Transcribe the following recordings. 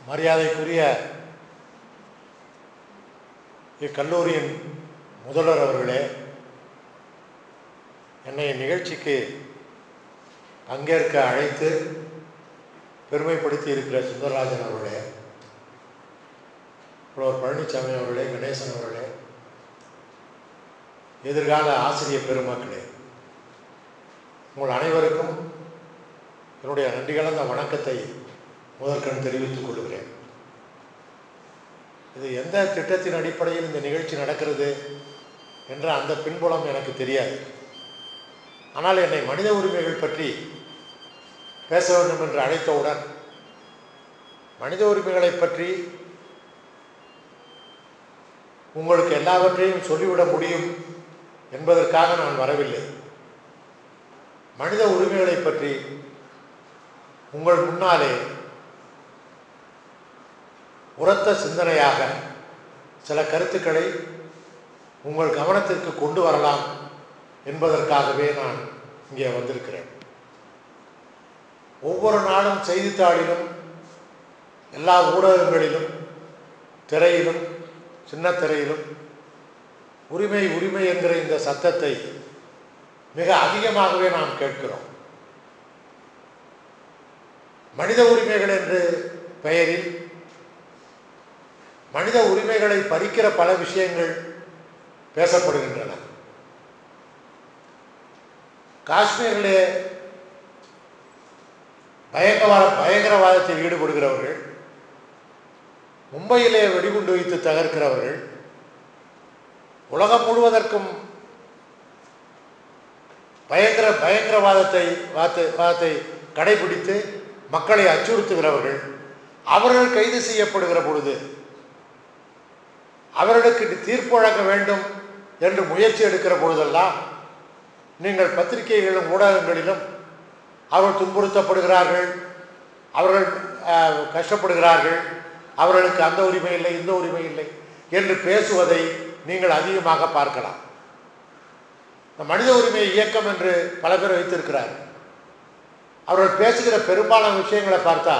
மரியாதைக்குரிய இக்கல்லூரியின் முதல்வர் அவர்களே என்னை நிகழ்ச்சிக்கு பங்கேற்க அழைத்து பெருமைப்படுத்தி இருக்கிற சுந்தரராஜன் அவர்களே புலவர் பழனிசாமி அவர்களே கணேசன் அவர்களே எதிர்கால ஆசிரியர் பெருமக்களே உங்கள் அனைவருக்கும் என்னுடைய நன்றி கலந்த வணக்கத்தை முதற்கண் தெரிவித்துக் கொள்கிறேன் இது எந்த திட்டத்தின் அடிப்படையில் இந்த நிகழ்ச்சி நடக்கிறது என்ற அந்த பின்புலம் எனக்கு தெரியாது ஆனால் என்னை மனித உரிமைகள் பற்றி பேச வேண்டும் என்று அழைத்தவுடன் மனித உரிமைகளை பற்றி உங்களுக்கு எல்லாவற்றையும் சொல்லிவிட முடியும் என்பதற்காக நான் வரவில்லை மனித உரிமைகளை பற்றி உங்கள் முன்னாலே உரத்த சிந்தனையாக சில கருத்துக்களை உங்கள் கவனத்திற்கு கொண்டு வரலாம் என்பதற்காகவே நான் இங்கே வந்திருக்கிறேன் ஒவ்வொரு நாளும் செய்தித்தாளிலும் எல்லா ஊடகங்களிலும் திரையிலும் சின்ன திரையிலும் உரிமை உரிமை என்கிற இந்த சத்தத்தை மிக அதிகமாகவே நாம் கேட்கிறோம் மனித உரிமைகள் என்று பெயரில் மனித உரிமைகளை பறிக்கிற பல விஷயங்கள் பேசப்படுகின்றன காஷ்மீரிலே பயங்கரவாத பயங்கரவாதத்தில் ஈடுபடுகிறவர்கள் மும்பையிலே வெடிகுண்டு வைத்து தகர்க்கிறவர்கள் உலகம் முழுவதற்கும் பயங்கர பயங்கரவாதத்தை வாத்தை வாதத்தை கடைபிடித்து மக்களை அச்சுறுத்துகிறவர்கள் அவர்கள் கைது செய்யப்படுகிற பொழுது அவர்களுக்கு தீர்ப்பு வழங்க வேண்டும் என்று முயற்சி எடுக்கிற பொழுதெல்லாம் நீங்கள் பத்திரிகைகளிலும் ஊடகங்களிலும் அவர்கள் துன்புறுத்தப்படுகிறார்கள் அவர்கள் அஹ், கஷ்டப்படுகிறார்கள் அவர்களுக்கு அந்த உரிமை இல்லை இந்த உரிமை இல்லை என்று பேசுவதை நீங்கள் அதிகமாக பார்க்கலாம் இந்த மனித உரிமை இயக்கம் என்று பல பேர் வைத்திருக்கிறார்கள் அவர்கள் பேசுகிற பெரும்பாலான விஷயங்களை பார்த்தா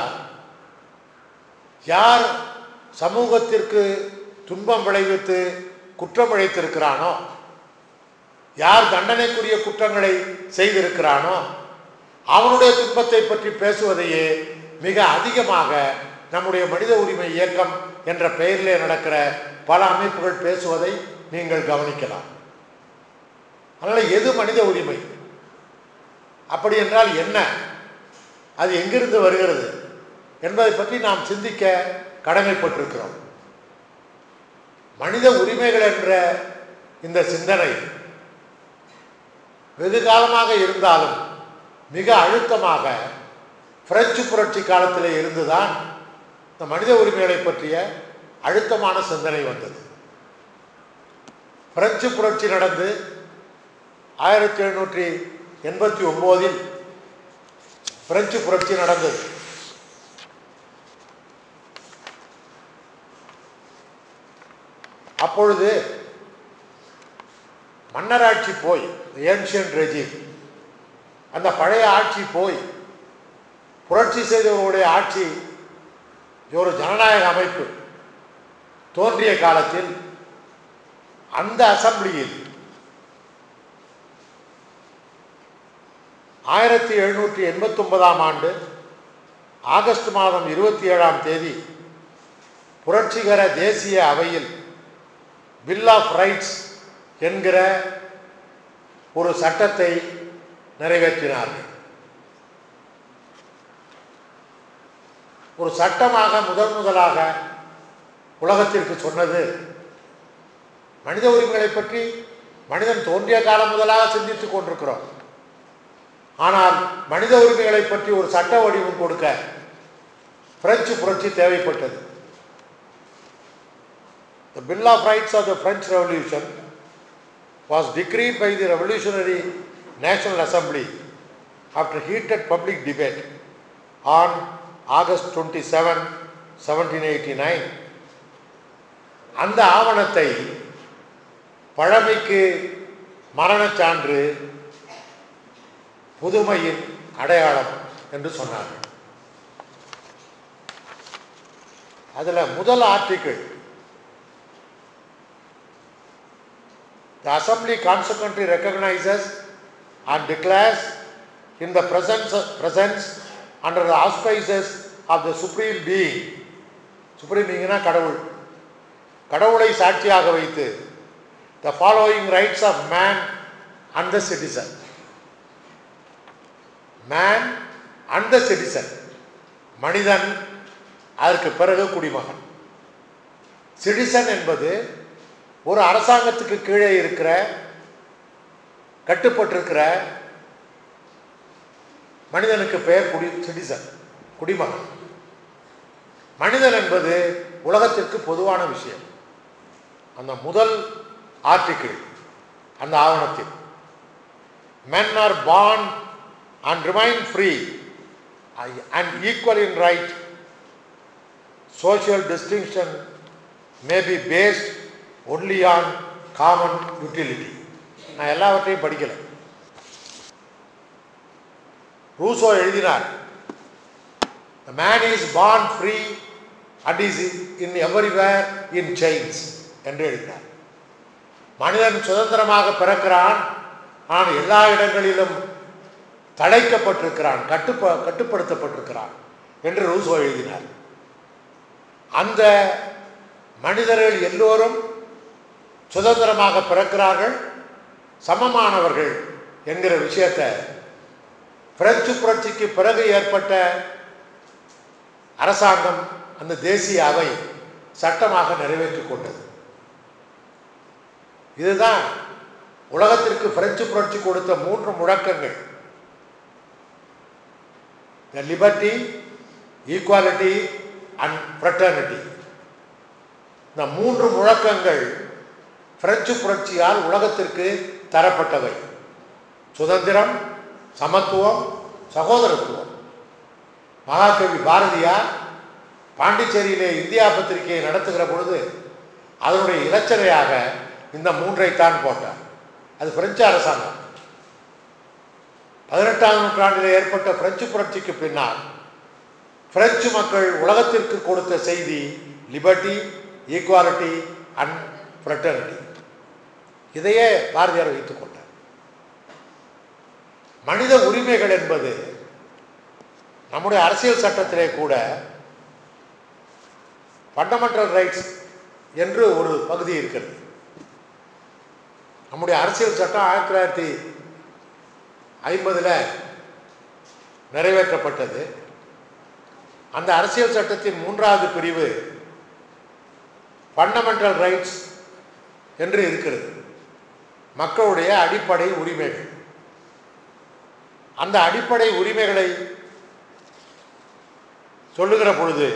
யார் சமூகத்திற்கு துன்பம் விளைவித்து குற்றம் இழைத்திருக்கிறானோ யார் தண்டனைக்குரிய குற்றங்களை செய்திருக்கிறானோ அவனுடைய துன்பத்தை பற்றி பேசுவதையே மிக அதிகமாக நம்முடைய மனித உரிமை இயக்கம் என்ற பெயரிலே நடக்கிற பல அமைப்புகள் பேசுவதை நீங்கள் கவனிக்கலாம் அதனால் எது மனித உரிமை அப்படி என்றால் என்ன அது எங்கிருந்து வருகிறது என்பதை பற்றி நாம் சிந்திக்க கடமைப்பட்டிருக்கிறோம் மனித உரிமைகள் என்ற இந்த சிந்தனை வெகு காலமாக இருந்தாலும் மிக அழுத்தமாக பிரெஞ்சு புரட்சி காலத்திலே இருந்துதான் இந்த மனித உரிமைகளை பற்றிய அழுத்தமான சிந்தனை வந்தது பிரெஞ்சு புரட்சி நடந்து ஆயிரத்தி எழுநூற்றி எண்பத்தி ஒம்போதில் பிரெஞ்சு புரட்சி நடந்தது அப்பொழுது மன்னராட்சி போய் ஏன்ஷியன் ரெஜிம் அந்த பழைய ஆட்சி போய் புரட்சி செய்தவர்களுடைய ஆட்சி ஒரு ஜனநாயக அமைப்பு தோன்றிய காலத்தில் அந்த அசம்பிளியில் ஆயிரத்தி எழுநூற்றி எண்பத்தி ஒன்பதாம் ஆண்டு ஆகஸ்ட் மாதம் இருபத்தி ஏழாம் தேதி புரட்சிகர தேசிய அவையில் பில் ஆஃப் ரைட்ஸ் என்கிற ஒரு சட்டத்தை நிறைவேற்றினார்கள் ஒரு சட்டமாக முதன் முதலாக உலகத்திற்கு சொன்னது மனித உரிமைகளை பற்றி மனிதன் தோன்றிய காலம் முதலாக சிந்தித்துக் கொண்டிருக்கிறோம் ஆனால் மனித உரிமைகளை பற்றி ஒரு சட்ட வடிவம் கொடுக்க பிரெஞ்சு புரட்சி தேவைப்பட்டது The Bill of Rights of the French Revolution was decreed by the Revolutionary National Assembly after heated public debate on August 27, 1789. அந்த ஆவணத்தை பழமைக்கு மரணச் சான்று புதுமையின் அடையாளம் என்று சொன்னார்கள் அதில் முதல் article The assembly consequently recognizes and declares in the presence, presence under the auspices of the supreme being supreme beingனா கடவுள் கடவுளை சாட்சியாக வைத்து the following rights of man and the citizen man and the citizen மனிதன் அதற்கு பிறகு குடிமகன் citizen என்பது ஒரு அரசாங்கத்துக்கு கீழே இருக்கிற கட்டுப்பட்டிருக்கிற மனிதனுக்கு பெயர் குடி சிட்டிசன் குடிமகன் மனிதன் என்பது உலகத்திற்கு பொதுவான விஷயம் அந்த முதல் ஆர்டிக்கிள் அந்த ஆவணத்தில் men are born and remain free and equal in right social distinction may be based only on common utility நான் எல்லாவற்றையும் படிக்கலை ரூசோ எழுதினார் The man is born free and is in everywhere in chains என்று எழுதினார் மனிதன் சுதந்திரமாக பிறக்கிறான் ஆனால் எல்லா இடங்களிலும் தடைக்கப்பட்டிருக்கிறான் கட்டுப்ப கட்டுப்படுத்தப்பட்டிருக்கிறான் என்று ரூசோ எழுதினார் அந்த மனிதர்கள் எல்லோரும் சுதந்திரமாக பிறக்கிறார்கள் சமமானவர்கள் என்கிற விஷயத்தை பிரெஞ்சு புரட்சிக்கு பிறகு ஏற்பட்ட அரசாங்கம் அந்த தேசிய அவை சட்டமாக நிறைவேற்றிக் கொண்டது இதுதான் உலகத்திற்கு பிரெஞ்சு புரட்சி கொடுத்த மூன்று முழக்கங்கள் the liberty equality and fraternity இந்த மூன்று முழக்கங்கள் பிரெஞ்சு புரட்சியால் உலகத்திற்கு தரப்பட்டவை சுதந்திரம் சமத்துவம் சகோதரத்துவம் மகாகவி பாரதியார் பாண்டிச்சேரியிலே இந்தியா பத்திரிகையை நடத்துகிற பொழுது அதனுடைய இலச்சனையாக இந்த மூன்றைத்தான் போட்டார் அது பிரெஞ்சு அரசாங்கம் பதினெட்டாம் நூற்றாண்டில் ஏற்பட்ட பிரெஞ்சு புரட்சிக்கு பின்னால் பிரெஞ்சு மக்கள் உலகத்திற்கு கொடுத்த செய்தி லிபர்ட்டி ஈக்குவாலிட்டி அண்ட் ஃப்ரெட்டர்னிட்டி இதையே பாரதியார் வைத்துக் கொண்டார் மனித உரிமைகள் என்பது நம்முடைய அரசியல் சட்டத்திலே கூட ஃபண்டமெண்டல் ரைட்ஸ் என்று ஒரு பகுதி இருக்கிறது நம்முடைய அரசியல் சட்டம் ஆயிரத்தி தொள்ளாயிரத்தி ஐம்பதில் நிறைவேற்றப்பட்டது அந்த அரசியல் சட்டத்தின் மூன்றாவது பிரிவு ஃபண்டமெண்டல் ரைட்ஸ் என்று இருக்கிறது மக்களுடைய அடிப்படை உரிமைகள் அந்த அடிப்படை உரிமைகளை சொல்லுகிற பொழுது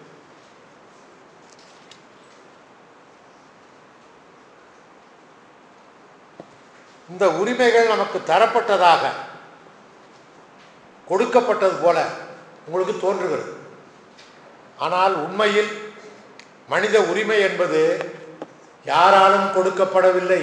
இந்த உரிமைகள் நமக்கு தரப்பட்டதாக கொடுக்கப்பட்டது போல உங்களுக்கு தோன்றுகிறது ஆனால் உண்மையில் மனித உரிமை என்பது யாராலும் கொடுக்கப்படவில்லை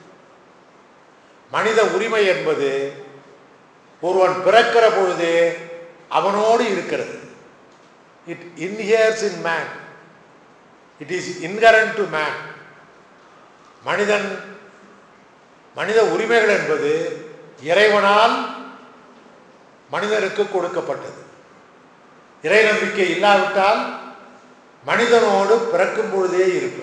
மனித உரிமை என்பது ஒருவன் பிறக்கிற பொழுதே அவனோடு இருக்கிறது it inheres in man it is inherent to man மனிதன் மனித உரிமைகள் என்பது இறைவனால் மனிதனுக்கு கொடுக்கப்பட்டது இறை நம்பிக்கை இல்லாவிட்டால் மனிதனோடு பிறக்கும் பொழுதே இருப்பது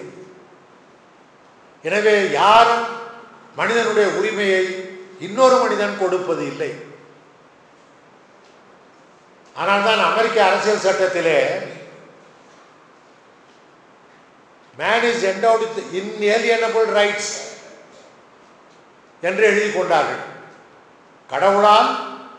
எனவே யாரும் மனிதனுடைய உரிமையை இன்னொரு மனிதன் கொடுப்பது இல்லை ஆனால் தான் அமெரிக்க அரசியல் சட்டத்திலே man is endowed with inalienable rights என்று எழுதி கொண்டார்கள் கடவுளால்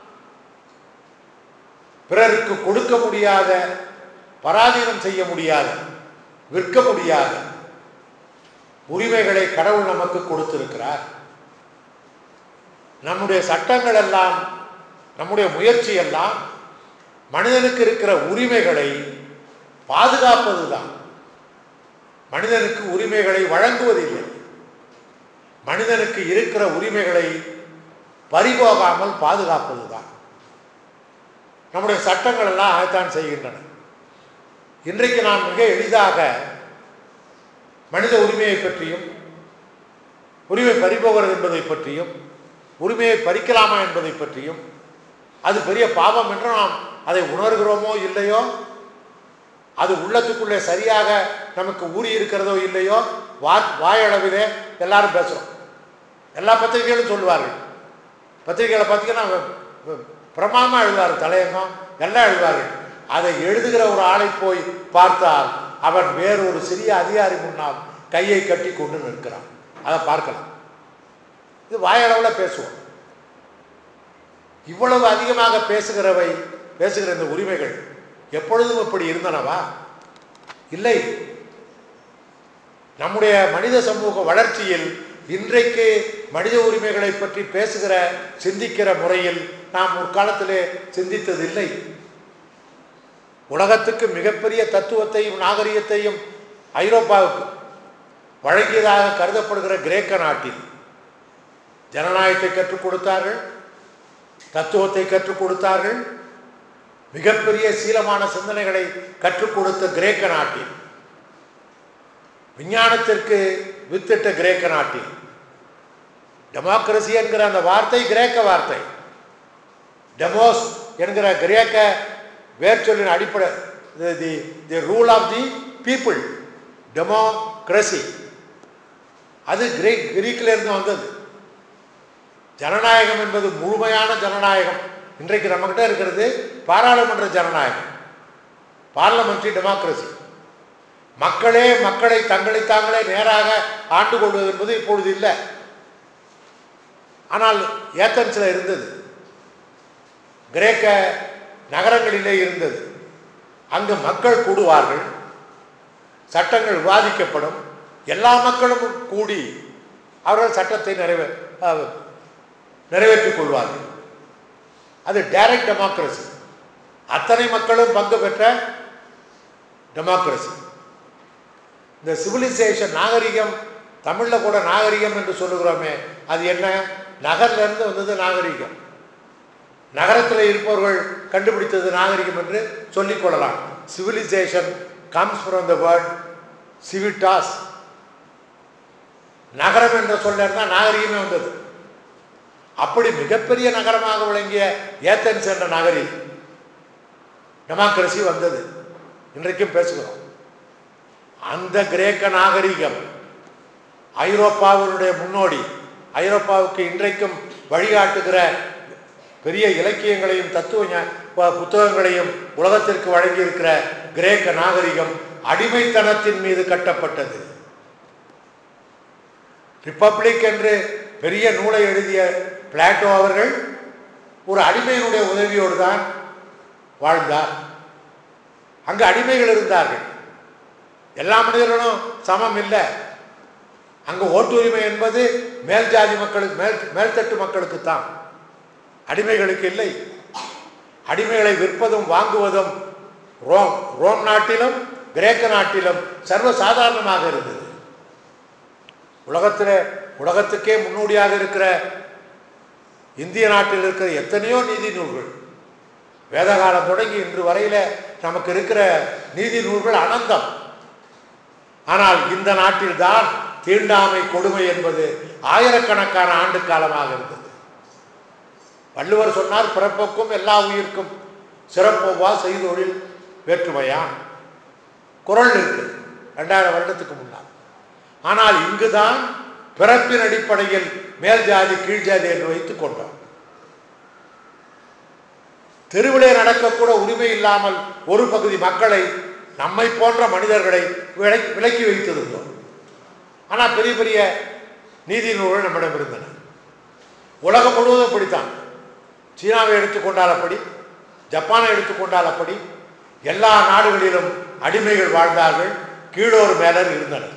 பிறருக்கு கொடுக்க முடியாத பராதீனம் செய்ய முடியாத விற்க முடியாத உரிமைகளை கடவுள் நமக்கு கொடுத்திருக்கிறார் நம்முடைய சட்டங்கள் எல்லாம் நம்முடைய முயற்சி எல்லாம் மனிதனுக்கு இருக்கிற உரிமைகளை பாதுகாப்பதுதான் மனிதனுக்கு உரிமைகளை வழங்குவதில்லை மனிதனுக்கு இருக்கிற உரிமைகளை பறிபோகாமல் பாதுகாப்பதுதான் நம்முடைய சட்டங்கள் எல்லாம் அதைத்தான் செய்கின்றன இன்றைக்கு நாம் மிக எளிதாக மனித உரிமையை பற்றியும் உரிமை பறிபோகிறது என்பதை பற்றியும் உரிமையை பறிக்கலாமா என்பதை பற்றியும் அது பெரிய பாவம் என்று நாம் அதை உணர்கிறோமோ இல்லையோ அது உள்ளத்துக்குள்ளே சரியாக நமக்கு ஊறி இருக்கிறதோ இல்லையோ வா வாயளவிலே எல்லாரும் பேசுகிறோம் எல்லா பத்திரிகைகளும் சொல்லுவார்கள் பத்திரிகைகளை பார்த்தீங்கன்னா பிரமாதமாக எழுதுவார் தலையங்கம் எல்லாம் எழுதுவார்கள் அதை எழுதுகிற ஒரு ஆளை போய் பார்த்தால் அவன் வேறொரு சிறிய அதிகாரி முன்னால் கையை கட்டி கொண்டு நிற்கிறான் அதை பார்க்கலாம் இது வாயளவில் பேசுவோம் இவ்வளவு அதிகமாக பேசுகிறவை பேசுகிற இந்த உரிமைகள் எப்பொழுதும் இப்படி இருந்தனவா இல்லை நம்முடைய மனித சமூக வளர்ச்சியில் இன்றைக்கு மனித உரிமைகளை பற்றி பேசுகிற சிந்திக்கிற முறையில் நாம் முற்காலத்திலே சிந்தித்ததில்லை உலகத்துக்கு மிகப்பெரிய தத்துவத்தையும் நாகரிகத்தையும் ஐரோப்பாவுக்கு வழங்கியதாக கருதப்படுகிற கிரேக்க நாட்டில் ஜனநாயகத்தை கற்றுக் கொடுத்தார்கள் தத்துவத்தை கற்றுக் கொடுத்தார்கள் மிகப்பெரிய சீலமான சிந்தனைகளை கற்றுக் கொடுத்த கிரேக்க நாட்டில் விஞ்ஞானத்திற்கு வித்திட்ட கிரேக்க நாட்டில் டெமோக்ரஸி என்கிற அந்த வார்த்தை கிரேக்க வார்த்தை டெமோஸ் என்கிற கிரேக்க வேர்ச்சொல்லின் அடிப்படை the the rule of the people democracy அது கிரீக் கிரீக்கில் இருந்து வந்தது ஜனநாயகம் என்பது முழுமையான ஜனநாயகம் இன்றைக்கு நம்மகிட்ட இருக்கிறது பாராளுமன்ற ஜனநாயகம் பார்லமெண்ட்ரி டெமோக்ரஸி மக்களே மக்களை தங்களை தாங்களே நேராக ஆண்டு கொள்வது என்பது இப்பொழுது இல்லை ஆனால் ஏத்தன்ஸில் இருந்தது கிரேக்க நகரங்களிலே இருந்தது அங்கு மக்கள் கூடுவார்கள் சட்டங்கள் விவாதிக்கப்படும் எல்லா மக்களும் கூடி அவர்கள் சட்டத்தை நிறைவே அஹ், நிறைவேற்றிக் கொள்வார்கள் அது டைரக்ட் டெமோக்ரஸி அத்தனை மக்களும் பங்கு பெற்ற டெமோக்ரஸி இந்த சிவிலைசேஷன் நாகரிகம் தமிழில் கூட நாகரிகம் என்று சொல்லுகிறோமே அது என்ன நகர்ல இருந்து வந்தது நாகரிகம் நகரத்தில் இருப்பவர்கள் கண்டுபிடித்தது நாகரிகம் என்று சொல்லிக் கொள்ளலாம் civilization comes from the word civitas நகரம் என்ற சொல்ல இருந்தால் நாகரிகமே வந்தது அப்படி மிகப்பெரிய நகரமாக விளங்கிய ஏத்தன்ஸ் என்ற நகரில் டெமோக்ரஸி வந்தது இன்றைக்கும் பேசுகிறோம் அந்த கிரேக்க நாகரிகம் ஐரோப்பாவினுடைய முன்னோடி ஐரோப்பாவுக்கு இன்றைக்கும் வழிகாட்டுகிற பெரிய இலக்கியங்களையும் தத்துவ ஞா- ப- புத்தகங்களையும் உலகத்திற்கு வழங்கியிருக்கிற கிரேக்க நாகரிகம் அடிமைத்தனத்தின் மீது கட்டப்பட்டது ரிப்பப்ளிக் என்று பெரிய நூலை எழுதிய பிளாட்டோ அவர்கள் ஒரு அடிமையினுடைய உதவியோடு தான் வாழ்ந்தார் அங்கு அடிமைகள் இருந்தார்கள் எல்லா மனிதர்களும் சமம் இல்லை அங்கு ஓட்டுரிமை என்பது மேல் ஜாதி மக்களுக்கு மேல் மேல்தட்டு மக்களுக்கு தான் அடிமைகளுக்கு இல்லை அடிமைகளை விற்பதும் வாங்குவதும் ரோம் ரோம் நாட்டிலும் கிரேக்க நாட்டிலும் சர்வசாதாரணமாக இருந்தது உலகத்தில் உலகத்துக்கே முன்னோடியாக இருக்கிற இந்திய நாட்டில் இருக்கிற எத்தனையோ நீதி நூல்கள் வேதகாலம் தொடங்கி இன்று வரையில நமக்கு இருக்கிற நீதி நூல்கள் அனந்தம் ஆனால் இந்த நாட்டில் தான் தீண்டாமை கொடுமை என்பது ஆயிரக்கணக்கான ஆண்டு காலமாக இருந்தது வள்ளுவர் சொன்னார் பிறப்புக்கும் எல்லா உயிர்க்கும் சிறப்போவா செய்தொழில் வேற்றுமையான் குரல் இருக்கு ரெண்டாயிரம் வருடத்துக்கு முன்னால் ஆனால் இங்குதான் பிறப்பின் அடிப்படையில் மேல் ஜாதி கீழ் ஜாதி என்று வைத்துக் கொண்டோம் தெருவிலே நடக்கக்கூட உரிமை இல்லாமல் ஒரு பகுதி மக்களை நம்மை போன்ற மனிதர்களை விலை விலக்கி வைத்திருந்தோம் ஆனால் பெரிய பெரிய நீதி நூல்கள் நம்மிடம் இருந்தன உலகம் முழுவதும் அப்படித்தான் சீனாவை எடுத்துக்கொண்டால் அப்படி ஜப்பானை எடுத்துக்கொண்டால் அப்படி எல்லா நாடுகளிலும் அடிமைகள் வாழ்ந்தார்கள் கீழோர் மேலர் இருந்தனர்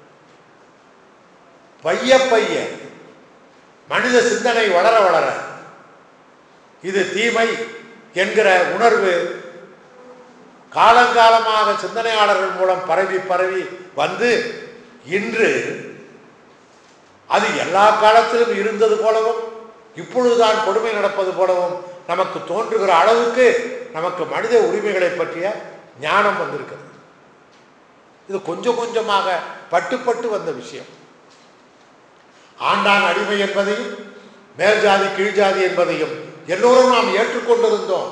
பைய பைய மனித சிந்தனை வளர வளர இது தீமை என்கிற உணர்வு காலங்காலமாக சிந்தனையாளர்கள் மூலம் பரவி பரவி வந்து இன்று அது எல்லா காலத்திலும் இருந்தது போலவும் இப்பொழுதுதான் கொடுமை நடப்பது போலவும் நமக்கு தோன்றுகிற அளவுக்கு நமக்கு மனித உரிமைகளை பற்றிய ஞானம் வந்திருக்கிறது இது கொஞ்சம் கொஞ்சமாக பட்டு பட்டு வந்த விஷயம் ஆண்டான் அடிமை என்பதையும் மேல் ஜாதி கீழ் ஜாதி என்பதையும் எல்லோரும் நாம் ஏற்றுக்கொண்டிருந்தோம்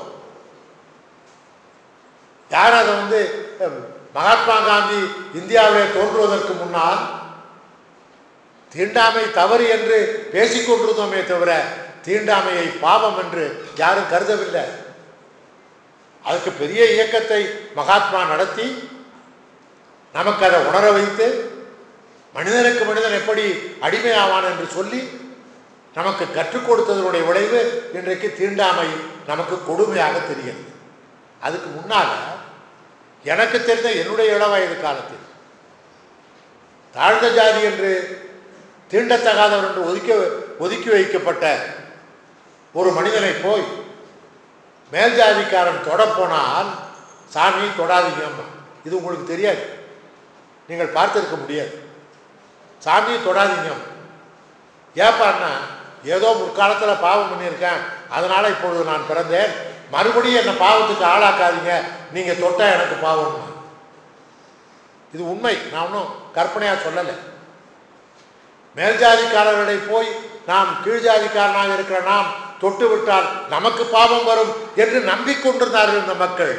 யார் அதை வந்து அஹ், மகாத்மா காந்தி இந்தியாவிலே தோன்றுவதற்கு முன்னால் தீண்டாமை தவறு என்று பேசிக் கொண்டிருந்தோமே தவிர தீண்டாமையை பாவம் என்று யாரும் கருதவில்லை அதுக்கு பெரிய இயக்கத்தை மகாத்மா நடத்தி நமக்கு அதை உணர வைத்து மனிதனுக்கு மனிதன் எப்படி அடிமையாவான் என்று சொல்லி நமக்கு கற்றுக் கொடுத்ததனுடைய விளைவு இன்றைக்கு தீண்டாமை நமக்கு கொடுமையாக தெரிகிறது அதுக்கு முன்னால் எனக்கு தெரிந்த என்னுடைய இளவயது காலத்தில் தாழ்ந்த ஜாதி என்று தீண்டத்தகாதவர் என்று ஒதுக்கி ஒதுக்கி வைக்கப்பட்ட ஒரு மனிதனை போய் மேல் ஜாதிக்காரன் தொடப்போனால் சாமி தொடாதீங்க அம்மா இது உங்களுக்கு தெரியாது நீங்கள் பார்த்திருக்க முடியாது சாமியை தொடாதீங்க ஏப்பான்னா ஏதோ முற்காலத்தில் பாவம் பண்ணியிருக்கேன் அதனால் இப்பொழுது நான் பிறந்தேன் மறுபடியும் என்னை பாவத்துக்கு ஆளாக்காதீங்க நீங்கள் தொட்டா எனக்கு பாவம்னா இது உண்மை நான் ஒன்றும் கற்பனையாக சொல்லலை மேல் ஜாதிக்காரர்களை போய் நாம் கீழ் ஜாதிக்காரனாக இருக்கிற நாம் தொட்டு விட்டால் நமக்கு பாவம் வரும் என்று நம்பிக்கொண்டிருந்தார்கள் இந்த மக்கள்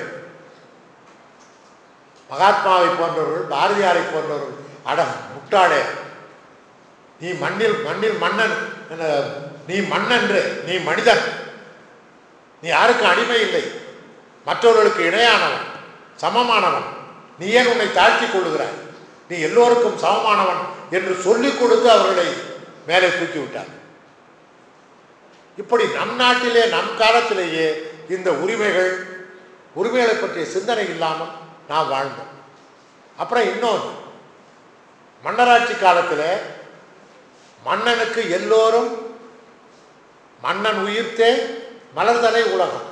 மகாத்மாவை போன்றவர்கள் பாரதியாரை போன்றவர்கள் அட முட்டாளே நீ மண்ணில் மண்ணில் மன்னன் என்ன, நீ மண்ணன்று நீ மனிதன் நீ யாருக்கும் அடிமை இல்லை மற்றவர்களுக்கு இணையானவன் சமமானவன் நீ ஏன் உன்னை தாழ்த்திக் கொள்ளுகிறாய் நீ எல்லோருக்கும் சமமானவன் என்று சொல்லிக் கொடுத்து அவர்களை மேலே தூக்கி விட்டார் இப்படி நம் நாட்டிலே நம் காலத்திலேயே இந்த உரிமைகள் உரிமைகளை பற்றிய சிந்தனை இல்லாமல் நாம் வாழ்ந்தோம் அப்புறம் இன்னொன்று மன்னராட்சி காலத்தில் மன்னனுக்கு எல்லோரும் மன்னன் உயிர்த்தே மலர்தலை உலகம்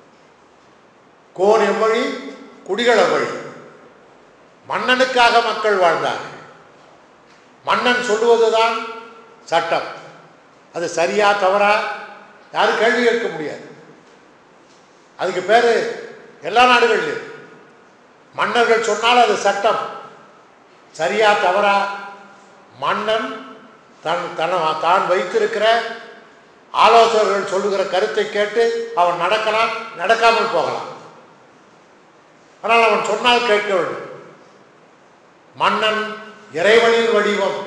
கோர் எவ்வழி குடிகள் எவ்வழி மன்னனுக்காக மக்கள் வாழ்ந்தார்கள் மன்னன் சொல்லுவதுதான் சட்டம் அது சரியா தவறா யாரும் கேள்வி கேட்க முடியாது அதுக்கு பேர் எல்லா நாடுகள்லையும் மன்னர்கள் சொன்னால் அது சட்டம் சரியா தவறா மன்னன் தன் தன தான் வைத்திருக்கிற ஆலோசகர்கள் சொல்லுகிற கருத்தை கேட்டு அவன் நடக்கலாம் நடக்காமல் போகலாம் ஆனால் அவன் சொன்னால் கேட்க வேண்டும் மன்னன் இறைவனின் வடிவம்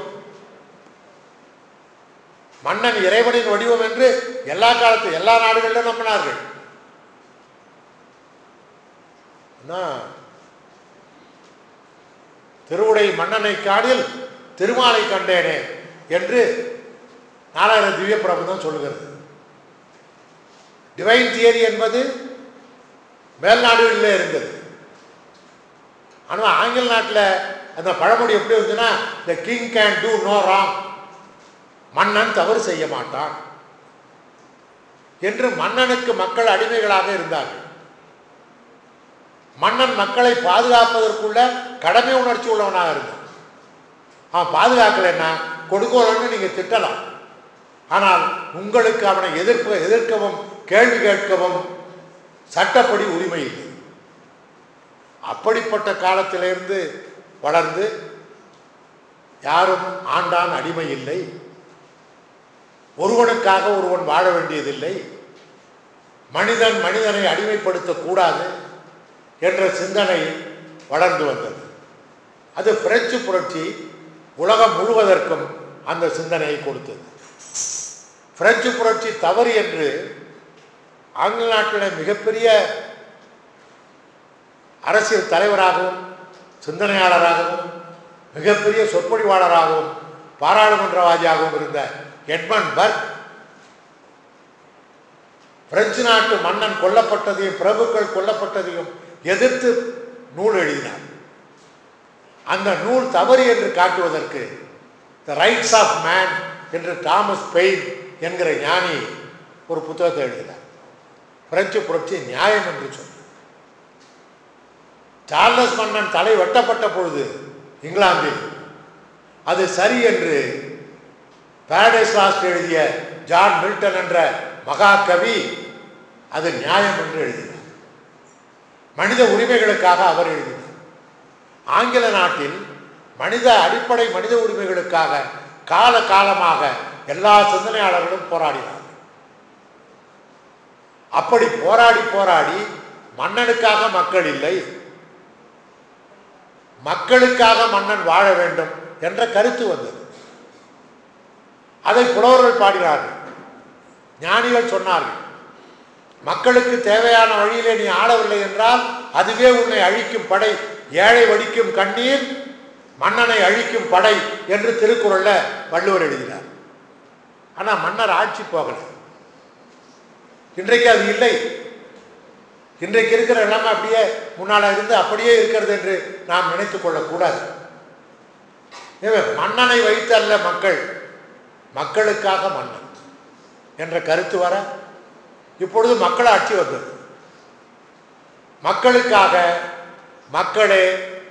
மன்னன் இறைவனின் வடிவம் என்று எல்லா காலத்து எல்லா நாடுகளிலும் நம்பினார்கள் என்ன? திருவுடை மன்னனை காடில் திருமாலை கண்டேனே என்று நாலாயிரம் திவ்ய பிரபந்தம் சொல்லுகிறது டிவைன் தியரி என்பது மேல்நாடுகளில் இருந்தது ஆனால் ஆங்கில நாட்டில் அந்த பழமொழி எப்படி இருந்துச்சுன்னா the king can do no wrong மன்னன் தவறு செய்ய மாட்டான் என்று மன்னனுக்கு மக்கள் அடிமைகளாக இருந்தார்கள் மன்னன் மக்களை பாதுகாப்பதற்குள்ள கடமை உணர்ச்சி உள்ளவனாக இருந்தான் அவன் பாதுகாக்கலைன்னா கொடுக்கலன்னு நீங்கள் திட்டலாம் ஆனால் உங்களுக்கு அவனை எதிர்ப்பு எதிர்க்கவும் கேள்வி கேட்கவும் சட்டப்படி உரிமை இல்லை அப்படிப்பட்ட காலத்திலிருந்து வளர்ந்து யாரும் ஆண்டான் அடிமை இல்லை ஒருவனுக்காக ஒருவன் வாழ வேண்டியதில்லை மனிதன் மனிதனை அடிமைப்படுத்தக்கூடாது என்ற சிந்தனை வளர்ந்து வந்தது அது பிரெஞ்சு புரட்சி உலகம் முழுவதற்கும் அந்த சிந்தனையை கொடுத்தது பிரெஞ்சு புரட்சி தவறு என்று ஆங்கில நாட்டில் மிகப்பெரிய அரசியல் தலைவராகவும் சிந்தனையாளராகவும் மிகப்பெரிய சொற்பொழிவாளராகவும் பாராளுமன்றவாதியாகவும் இருந்த எட்மண்ட் பர்க் பிரெஞ்சு நாட்டு மன்னன் கொல்லப்பட்டதையும் பிரபுக்கள் கொல்லப்பட்டதையும் எதிர்த்து நூல் எழுதினார் அந்த நூல் தவறு என்று காட்டுவதற்கு த ரைட்ஸ் ஆஃப் மேன் என்று தாமஸ் பெயின் என்கிற ஞானி ஒரு புத்தகத்தை எழுதினார் பிரெஞ்சு புரட்சி நியாயம் என்று சொன்னார் சார்லஸ் மன்னன் தலை வெட்டப்பட்ட பொழுது இங்கிலாந்தில் அது சரி என்று பாரடைஸ் லாஸ்ட் எழுதிய ஜான் மில்டன் என்ற மகாகவி அது நியாயம் என்று எழுதினார் மனித உரிமைகளுக்காக அவர் எழுதினார் ஆங்கில நாட்டில் மனித அடிப்படை மனித உரிமைகளுக்காக கால காலமாக எல்லா சிந்தனையாளர்களும் போராடினார்கள் அப்படி போராடி போராடி மன்னனுக்காக மக்கள் இல்லை மக்களுக்காக மன்னன் வாழ வேண்டும் என்ற கருத்து வந்தது அதை புலவர்கள் பாடினார்கள் ஞானிகள் சொன்னார்கள் மக்களுக்கு தேவையான வழியிலே நீ ஆளவில்லை என்றால் அதுவே உன்னை அழிக்கும் படை ஏழை வடிக்கும் கண்ணீர் மன்னனை அழிக்கும் படை என்று திருக்குறள்ல வள்ளுவர் எழுதினார் ஆனா மன்னர் ஆட்சி போகல இன்றைக்கு அது இல்லை இன்றைக்கு இருக்கிற நிலைமை அப்படியே முன்னால இருந்து அப்படியே இருக்கிறது என்று நாம் நினைத்துக் கொள்ளக்கூடாது எனவே மன்னனை வைத்து அல்ல மக்கள் மக்களுக்காக மன்னன் என்ற கருத்து வர இப்பொழுது மக்களாட்சி வந்தது மக்களுக்காக மக்களே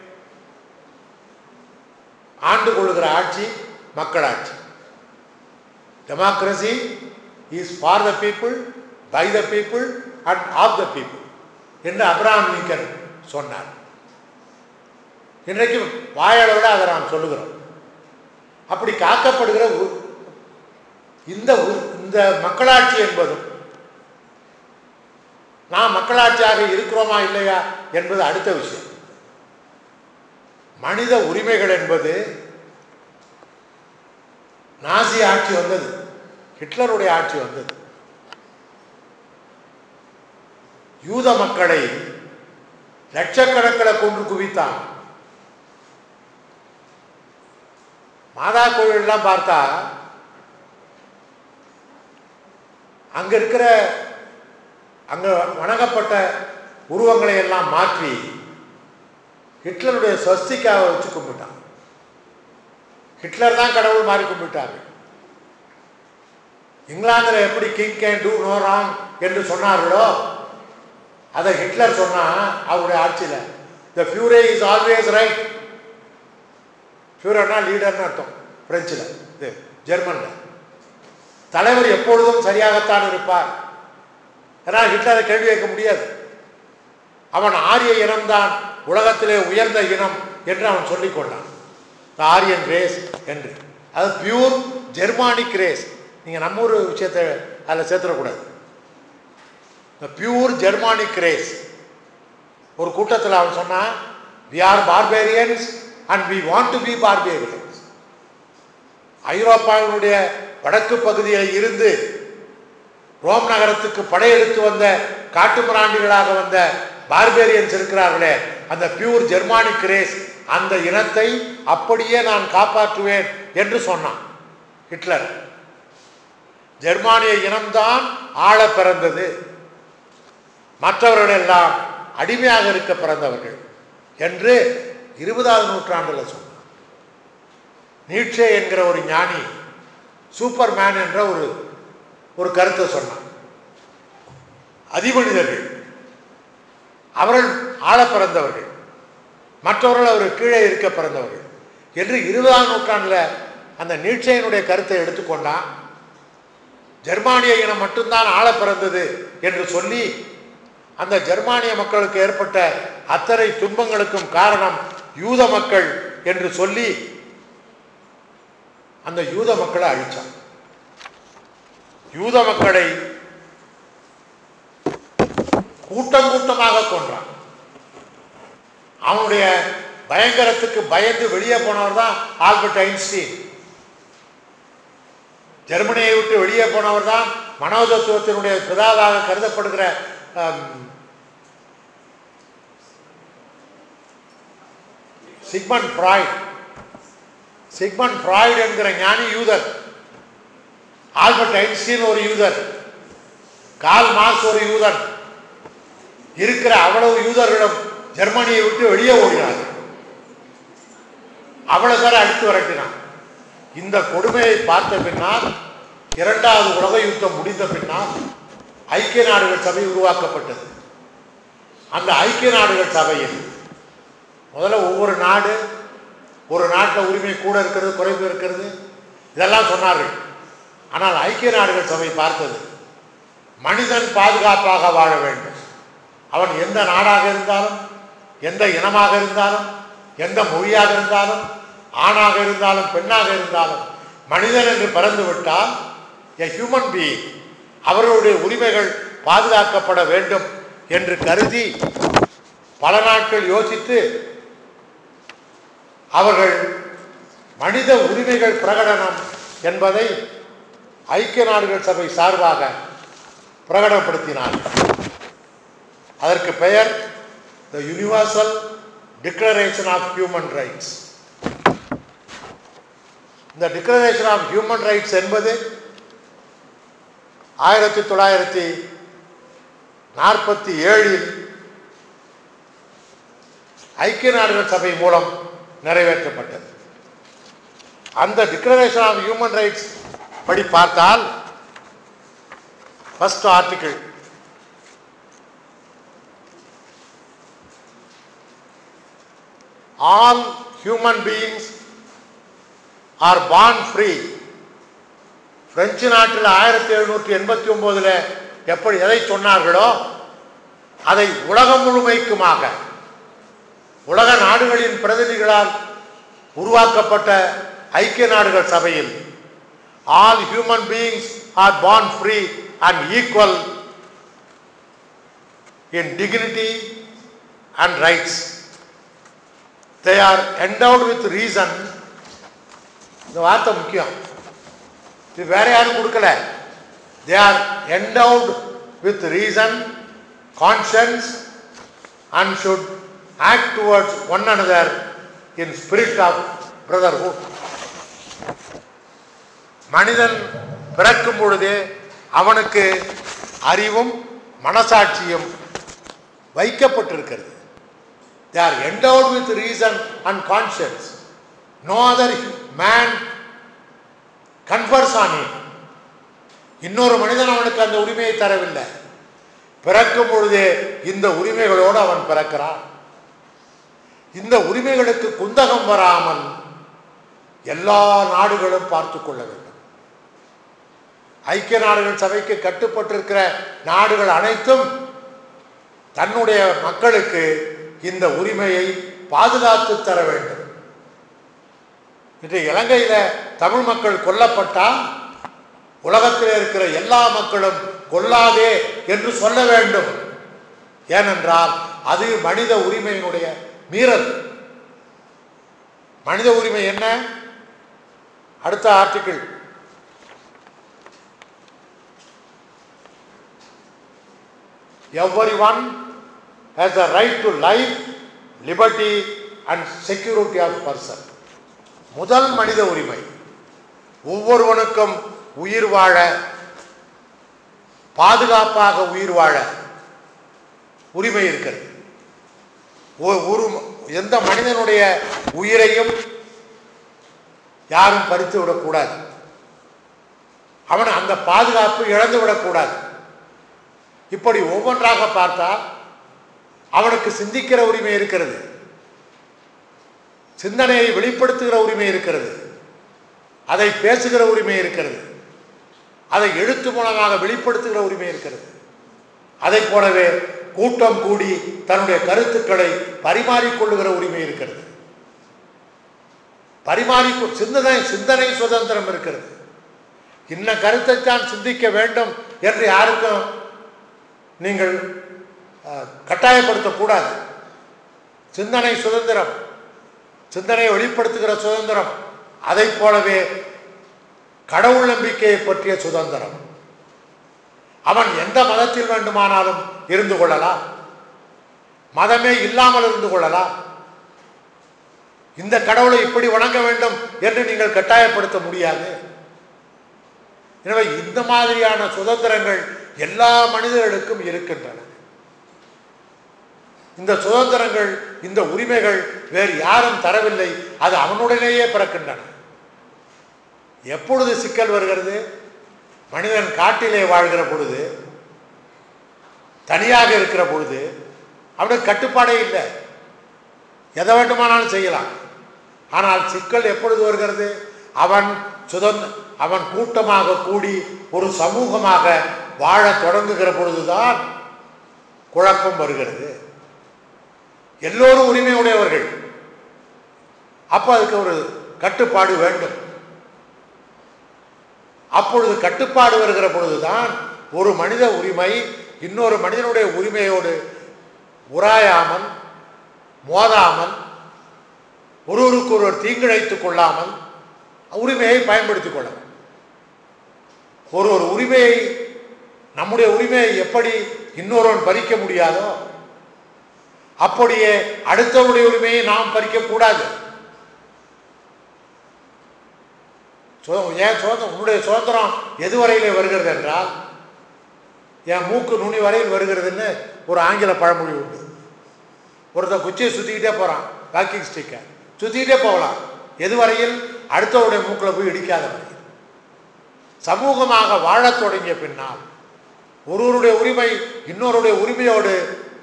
ஆண்டு கொள்ளுகிற ஆட்சி மக்களாட்சி democracy is for the people by the people and of the people என்று அப்ரஹாம் லிங்கன் சொன்னார் இன்றைக்கு வாயளவில் அதை நாம் சொல்லுகிறோம் அப்படி காக்கப்படுகிற உ- இந்த உ- இந்த மக்களாட்சி என்பதும் நாம் மக்களாட்சியாக இருக்கிறோமா இல்லையா என்பது அடுத்த விஷயம் மனித உரிமைகள் என்பது நாசி ஆட்சி வந்தது ஹிட்லருடைய ஆட்சி வந்தது யூத மக்களை லட்சக்கணக்கில் கொன்று குவித்தான் மாதா கோயிலெல்லாம் பார்த்தா அங்க இருக்கிற அங்க வணங்கப்பட்ட உருவங்களை எல்லாம் மாற்றி ஹிட்லருடைய ஸ்வஸ்திக்காவை வச்சு கும்பிட்டான் ஹிட்லர் தான் கடவுள் மாறி கும்பிட்டாங்க இங்கிலாந்தில் எப்படி king can do no wrong என்று சொன்னார்களோ அதை ஹிட்லர் சொன்னா அவருடைய ஆட்சியில் the Fuhrer is always right ஃபியூரர்னா லீடர்னு அர்த்தம் பிரெஞ்சில் இது ஜெர்மனில் தலைவர் எப்பொழுதும் சரியாகத்தான் இருப்பார் ஏன்னா ஹிட்லரை கேள்வி கேட்க முடியாது அவன் ஆரிய இனம்தான் உலகத்திலே உயர்ந்த இனம் என்று அவன் சொல்லிக் கொண்டான் The ஆரியன் ரேஸ் என்று அது பியூர் ஜெர்மானிக் ரேஸ் நீங்கள் நம்ம ஊர் விஷயத்தை அதில் சேர்த்துடக்கூடாது பியூர் ஜெர்மானிக் ரேஸ் ஒரு கூட்டத்தில் அவன் சொன்னான் we are barbarians and we want to be barbarians ஐரோப்பாவினுடைய வடக்கு பகுதியில் இருந்து ரோம் நகரத்துக்கு படையெடுத்து வந்த காட்டுமிராண்டிகளாக வந்த பார்பேரியன்ஸ் இருக்கிறார்களே அந்த பியூர் ஜெர்மானிக் ரேஸ் அந்த இனத்தை அப்படியே நான் காப்பாற்றுவேன் என்று சொன்னான் ஹிட்லர் ஜெர்மானிய இனம்தான் ஆள பிறந்தது மற்றவர்கள் எல்லாம் அடிமையாக இருக்க பிறந்தவர்கள் என்று இருபதாவது நூற்றாண்டில் சொன்னான் நீட்சே என்கிற ஒரு ஞானி சூப்பர் மேன் என்ற ஒரு ஒரு கருத்தை சொன்னான் அதிமனிதர்கள் அவர்கள் ஆள பிறந்தவர்கள் மற்றவர்கள் அவர் கீழே இருக்க பிறந்தவர்கள் என்று இருபதாம் நூற்றாண்டில் அந்த நீட்சையினுடைய கருத்தை எடுத்துக்கொண்டான் ஜெர்மானிய இனம் மட்டும்தான் ஆள பிறந்தது என்று சொல்லி அந்த ஜெர்மானிய மக்களுக்கு ஏற்பட்ட அத்தனை துன்பங்களுக்கும் காரணம் யூத மக்கள் என்று சொல்லி அந்த யூத மக்களை அழிச்சான் யூத மக்களை கூட்டம் கூட்டமாக கொன்றான் அவனுடைய பயங்கரத்துக்கு பயந்து வெளியே போனவர் தான் ஆல்பர்ட் ஐன்ஸ்டீன் ஜெர்மனியை விட்டு வெளியே போனவர் தான் மனோதத்துவத்தினுடைய பிதாவாக கருதப்படுகிற ஆம், சிக்மண்ட் ஃப்ராய்ட் சிக்மண்ட் ஃப்ராய்ட் என்கிற ஞானி யூதர் ஆல்பர்ட் ஐன்ஸ்டீன் ஒரு யூதர் கால் மார்க்ஸ் ஒரு யூதன் இருக்கிற அவ்வளவு யூதர்களும் ஜெர்மனியை விட்டு வெளியே ஓடினார்கள் அவ்வளவு பேரை அடித்து விரட்டினான் இந்த கொடுமையை பார்த்த பின்னால் இரண்டாவது உலக யுத்தம் முடிந்த பின்னால் ஐக்கிய நாடுகள் சபை உருவாக்கப்பட்டது அந்த ஐக்கிய நாடுகள் சபையில் முதல்ல ஒவ்வொரு நாடு ஒரு நாட்டில் உரிமை கூட இருக்கிறது குறைவு இருக்கிறது இதெல்லாம் சொன்னார்கள் ஆனால் ஐக்கிய நாடுகள் சபை பார்த்தது மனிதன் பாதுகாப்பாக வாழ வேண்டும் அவன் எந்த நாடாக இருந்தாலும் எந்த இனமாக இருந்தாலும் எந்த மொழியாக இருந்தாலும் ஆணாக இருந்தாலும் பெண்ணாக இருந்தாலும் மனிதன் என்று பிறந்து விட்டால் எ ஹியூமன் பீயிங் அவர்களுடைய உரிமைகள் பாதுகாக்கப்பட வேண்டும் என்று கருதி பல நாட்கள் யோசித்து அவர்கள் மனித உரிமைகள் பிரகடனம் என்பதை ஐக்கிய நாடுகள் சபை சார்பாக பிரகடனப்படுத்தினார்கள் அதற்கு பெயர் the Universal declaration of human Rights இந்த டிக்ளரேஷன் ஆஃப் ஹியூமன் ரைட்ஸ் என்பது ஆயிரத்தி தொள்ளாயிரத்தி நாற்பத்தி ஏழில் ஐக்கிய நாடுகள் சபை மூலம் நிறைவேற்றப்பட்டது அந்த டிக்ளரேஷன் ஆஃப் ஹியூமன் ரைட்ஸ் படி பார்த்தால் first article all human beings are born free French நாட்டில் ஆயிரத்தி எழுநூற்றி எண்பத்தி ஒம்போதில் எப்படி எதை சொன்னார்களோ அதை உலகம் முழுமைக்குமாக உலக நாடுகளின் பிரதிநிதிகளால் உருவாக்கப்பட்ட ஐக்கிய நாடுகள் சபையில் all human beings are born free and equal in dignity and rights they are endowed with reason இந்த வார்த்தை முக்கியம் இது வேற யாரும் கொடுக்கல they are endowed with reason conscience and should act towards one another in spirit of brotherhood மனிதன் பிறக்கும் பொழுதே அவனுக்கு அறிவும் மனசாட்சியும் வைக்கப்பட்டிருக்கிறது they are endowed with reason and conscience no other man confers on him இன்னொரு மனிதன் அவனுக்கு அந்த உரிமையை தரவில்லை பிறக்கும் பொழுதே இந்த உரிமைகளோடு அவன் பிறக்கிறான் இந்த உரிமைகளுக்கு குந்தகம் வராமல் எல்லா நாடுகளும் பார்த்து கொள்ள வேண்டும் ஐக்கிய நாடுகள் சபைக்கு கட்டுப்பட்டிருக்கிற நாடுகள் அனைத்தும் தன்னுடைய மக்களுக்கு இந்த உரிமையை பாதுகாத்து தர வேண்டும் இன்று இலங்கையில தமிழ் மக்கள் கொல்லப்பட்டால் உலகத்தில் இருக்கிற எல்லா மக்களும் கொல்லாதே என்று சொல்ல வேண்டும் ஏனென்றால் அது மனித உரிமையினுடைய மீறல் மனித உரிமை என்ன அடுத்த article everyone has the right to life liberty and security of person முதல் மனித உரிமை ஒவ்வொருவனுக்கும் உயிர் வாழ பாதுகாப்பாக உயிர் வாழ உரிமை இருக்கிறது ஒ- ஒரு எந்த மனிதனுடைய உயிரையும் யாரும் பறித்து விடக்கூடாது அவன் அந்த பாதுகாப்பு இழந்து விடக்கூடாது இப்படி ஒவ்வொன்றாக பார்த்தா அவனுக்கு சிந்திக்கிற உரிமை இருக்கிறது சிந்தனையை வெளிப்படுத்துகிற உரிமை இருக்கிறது அதை பேசுகிற உரிமை இருக்கிறது அதை எழுத்து மூலமாக வெளிப்படுத்துகிற உரிமை இருக்கிறது அதை போலவே கூட்டம் கூடி தன்னுடைய கருத்துக்களை பரிமாறிக்கொள்ளுகிற உரிமை இருக்கிறது பரிமாறி சிந்தனை சிந்தனை சுதந்திரம் இருக்கிறது இன்ன கருத்தைத்தான் சிந்திக்க வேண்டும் என்று யாருக்கும் நீங்கள் அஹ், கட்டாயப்படுத்தக்கூடாது சிந்தனை சுதந்திரம் சிந்தனையை வெளிப்படுத்துகிற சுதந்திரம் அதை போலவே கடவுள் நம்பிக்கையை பற்றிய சுதந்திரம் அவன் எந்த மதத்தில் வேண்டுமானாலும் இருந்து கொள்ளலாம் மதமே இல்லாமல் இருந்து கொள்ளலாம் இந்த கடவுளை இப்படி வணங்க வேண்டும் என்று நீங்கள் கட்டாயப்படுத்த முடியாது எனவே இந்த மாதிரியான சுதந்திரங்கள் எல்லா மனிதர்களுக்கும் இருக்கின்றன இந்த சுதந்திரங்கள் இந்த உரிமைகள் வேறு யாரும் தரவில்லை அது அவனுடனேயே பிறக்கின்றன எப்பொழுது சிக்கல் வருகிறது மனிதன் காட்டிலே வாழ்கிற பொழுது தனியாக இருக்கிற பொழுது அவனுக்கு கட்டுப்பாடே இல்லை எதை வேண்டுமானாலும் செய்யலாம் ஆனால் சிக்கல் எப்பொழுது வருகிறது அவன் சுதந்திர அவன் கூட்டமாக கூடி ஒரு சமூகமாக வாழத் தொடங்குகிற பொழுதுதான் குழப்பம் வருகிறது எல்லோரும் உரிமை உடையவர்கள் அப்போ அதுக்கு ஒரு கட்டுப்பாடு வேண்டும் அப்பொழுது கட்டுப்பாடு வருகிற பொழுதுதான் ஒரு மனித உரிமை இன்னொரு மனிதனுடைய உரிமையோடு உராயாமல் மோதாமல் ஒருவருக்கு ஒருவர் தீங்கிழைத்துக் கொள்ளாமல் உரிமையை பயன்படுத்திக் கொள்ளலாம் ஒரு ஒரு உரிமையை நம்முடைய உரிமையை எப்படி இன்னொருவன் பறிக்க முடியாதோ அப்படியே அடுத்தவருடைய உரிமையை நாம் பறிக்கக்கூடாது சு- ஏன் சுதந்திரம் உன்னுடைய சுதந்திரம் எதுவரையிலே வருகிறது என்றால் என் மூக்கு நுனி வரையில் வருகிறதுன்னு ஒரு ஆங்கில பழமொழி உண்டு ஒருத்தன் குச்சியை சுற்றிக்கிட்டே போகிறான் வாக்கிங் ஸ்டிக்கை சுற்றிக்கிட்டே போகலாம் எதுவரையில் அடுத்தவருடைய மூக்கில் போய் இடிக்காத வரையில் சமூகமாக வாழத் தொடங்கிய பின்னால் ஒருவருடைய உரிமை இன்னொருடைய உரிமையோடு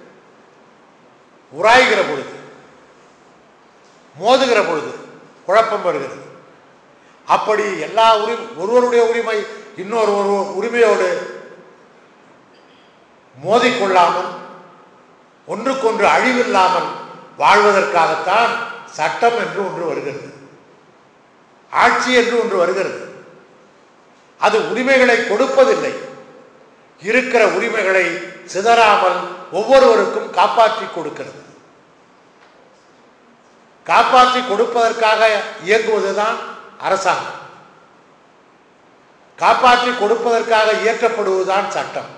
உராய்கிற பொழுது மோதுகிற பொழுது குழப்பம் வருகிறது அப்படி எல்லா உரி ஒருவருடைய உரிமை இன்னொரு ஒரு உரிமையோடு மோதிக்கொள்ளாமல் ஒன்றுக்கொன்று அழிவில்லாமல் வாழ்வதற்காகத்தான் சட்டம் என்று ஒன்று வருகிறது ஆட்சி என்று ஒன்று வருகிறது அது உரிமைகளை கொடுப்பதில்லை இருக்கிற உரிமைகளை சிதறாமல் ஒவ்வொருவருக்கும் காப்பாற்றி கொடுக்கிறது காப்பாற்றி கொடுப்பதற்காக இயங்குவதுதான் அரசாங்கம் காப்பாற்றி கொடுப்பதற்காக இயற்றப்படுவதுதான் சட்டம்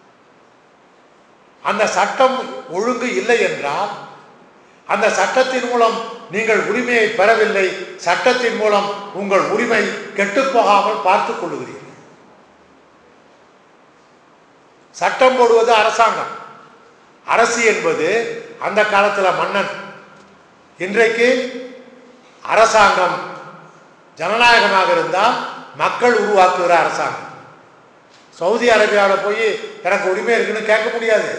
அந்த சட்டம் ஒழுங்கு இல்லை என்றால் அந்த சட்டத்தின் மூலம் நீங்கள் உரிமையை பெறவில்லை சட்டத்தின் மூலம் உங்கள் உரிமை கெட்டுப்போகாமல் பார்த்துக் கொள்ளுகிறீர்கள் சட்டம் போடுவது அரசாங்கம் அரசு என்பது அந்த காலத்தில் மன்னன் இன்றைக்கு அரசாங்கம் ஜனநாயகமாக இருந்தால் மக்கள் உருவாக்குகிற அரசாங்கம் சவுதி அரேபியாவில் போய் எனக்கு உரிமை இருக்குன்னு கேட்க முடியாது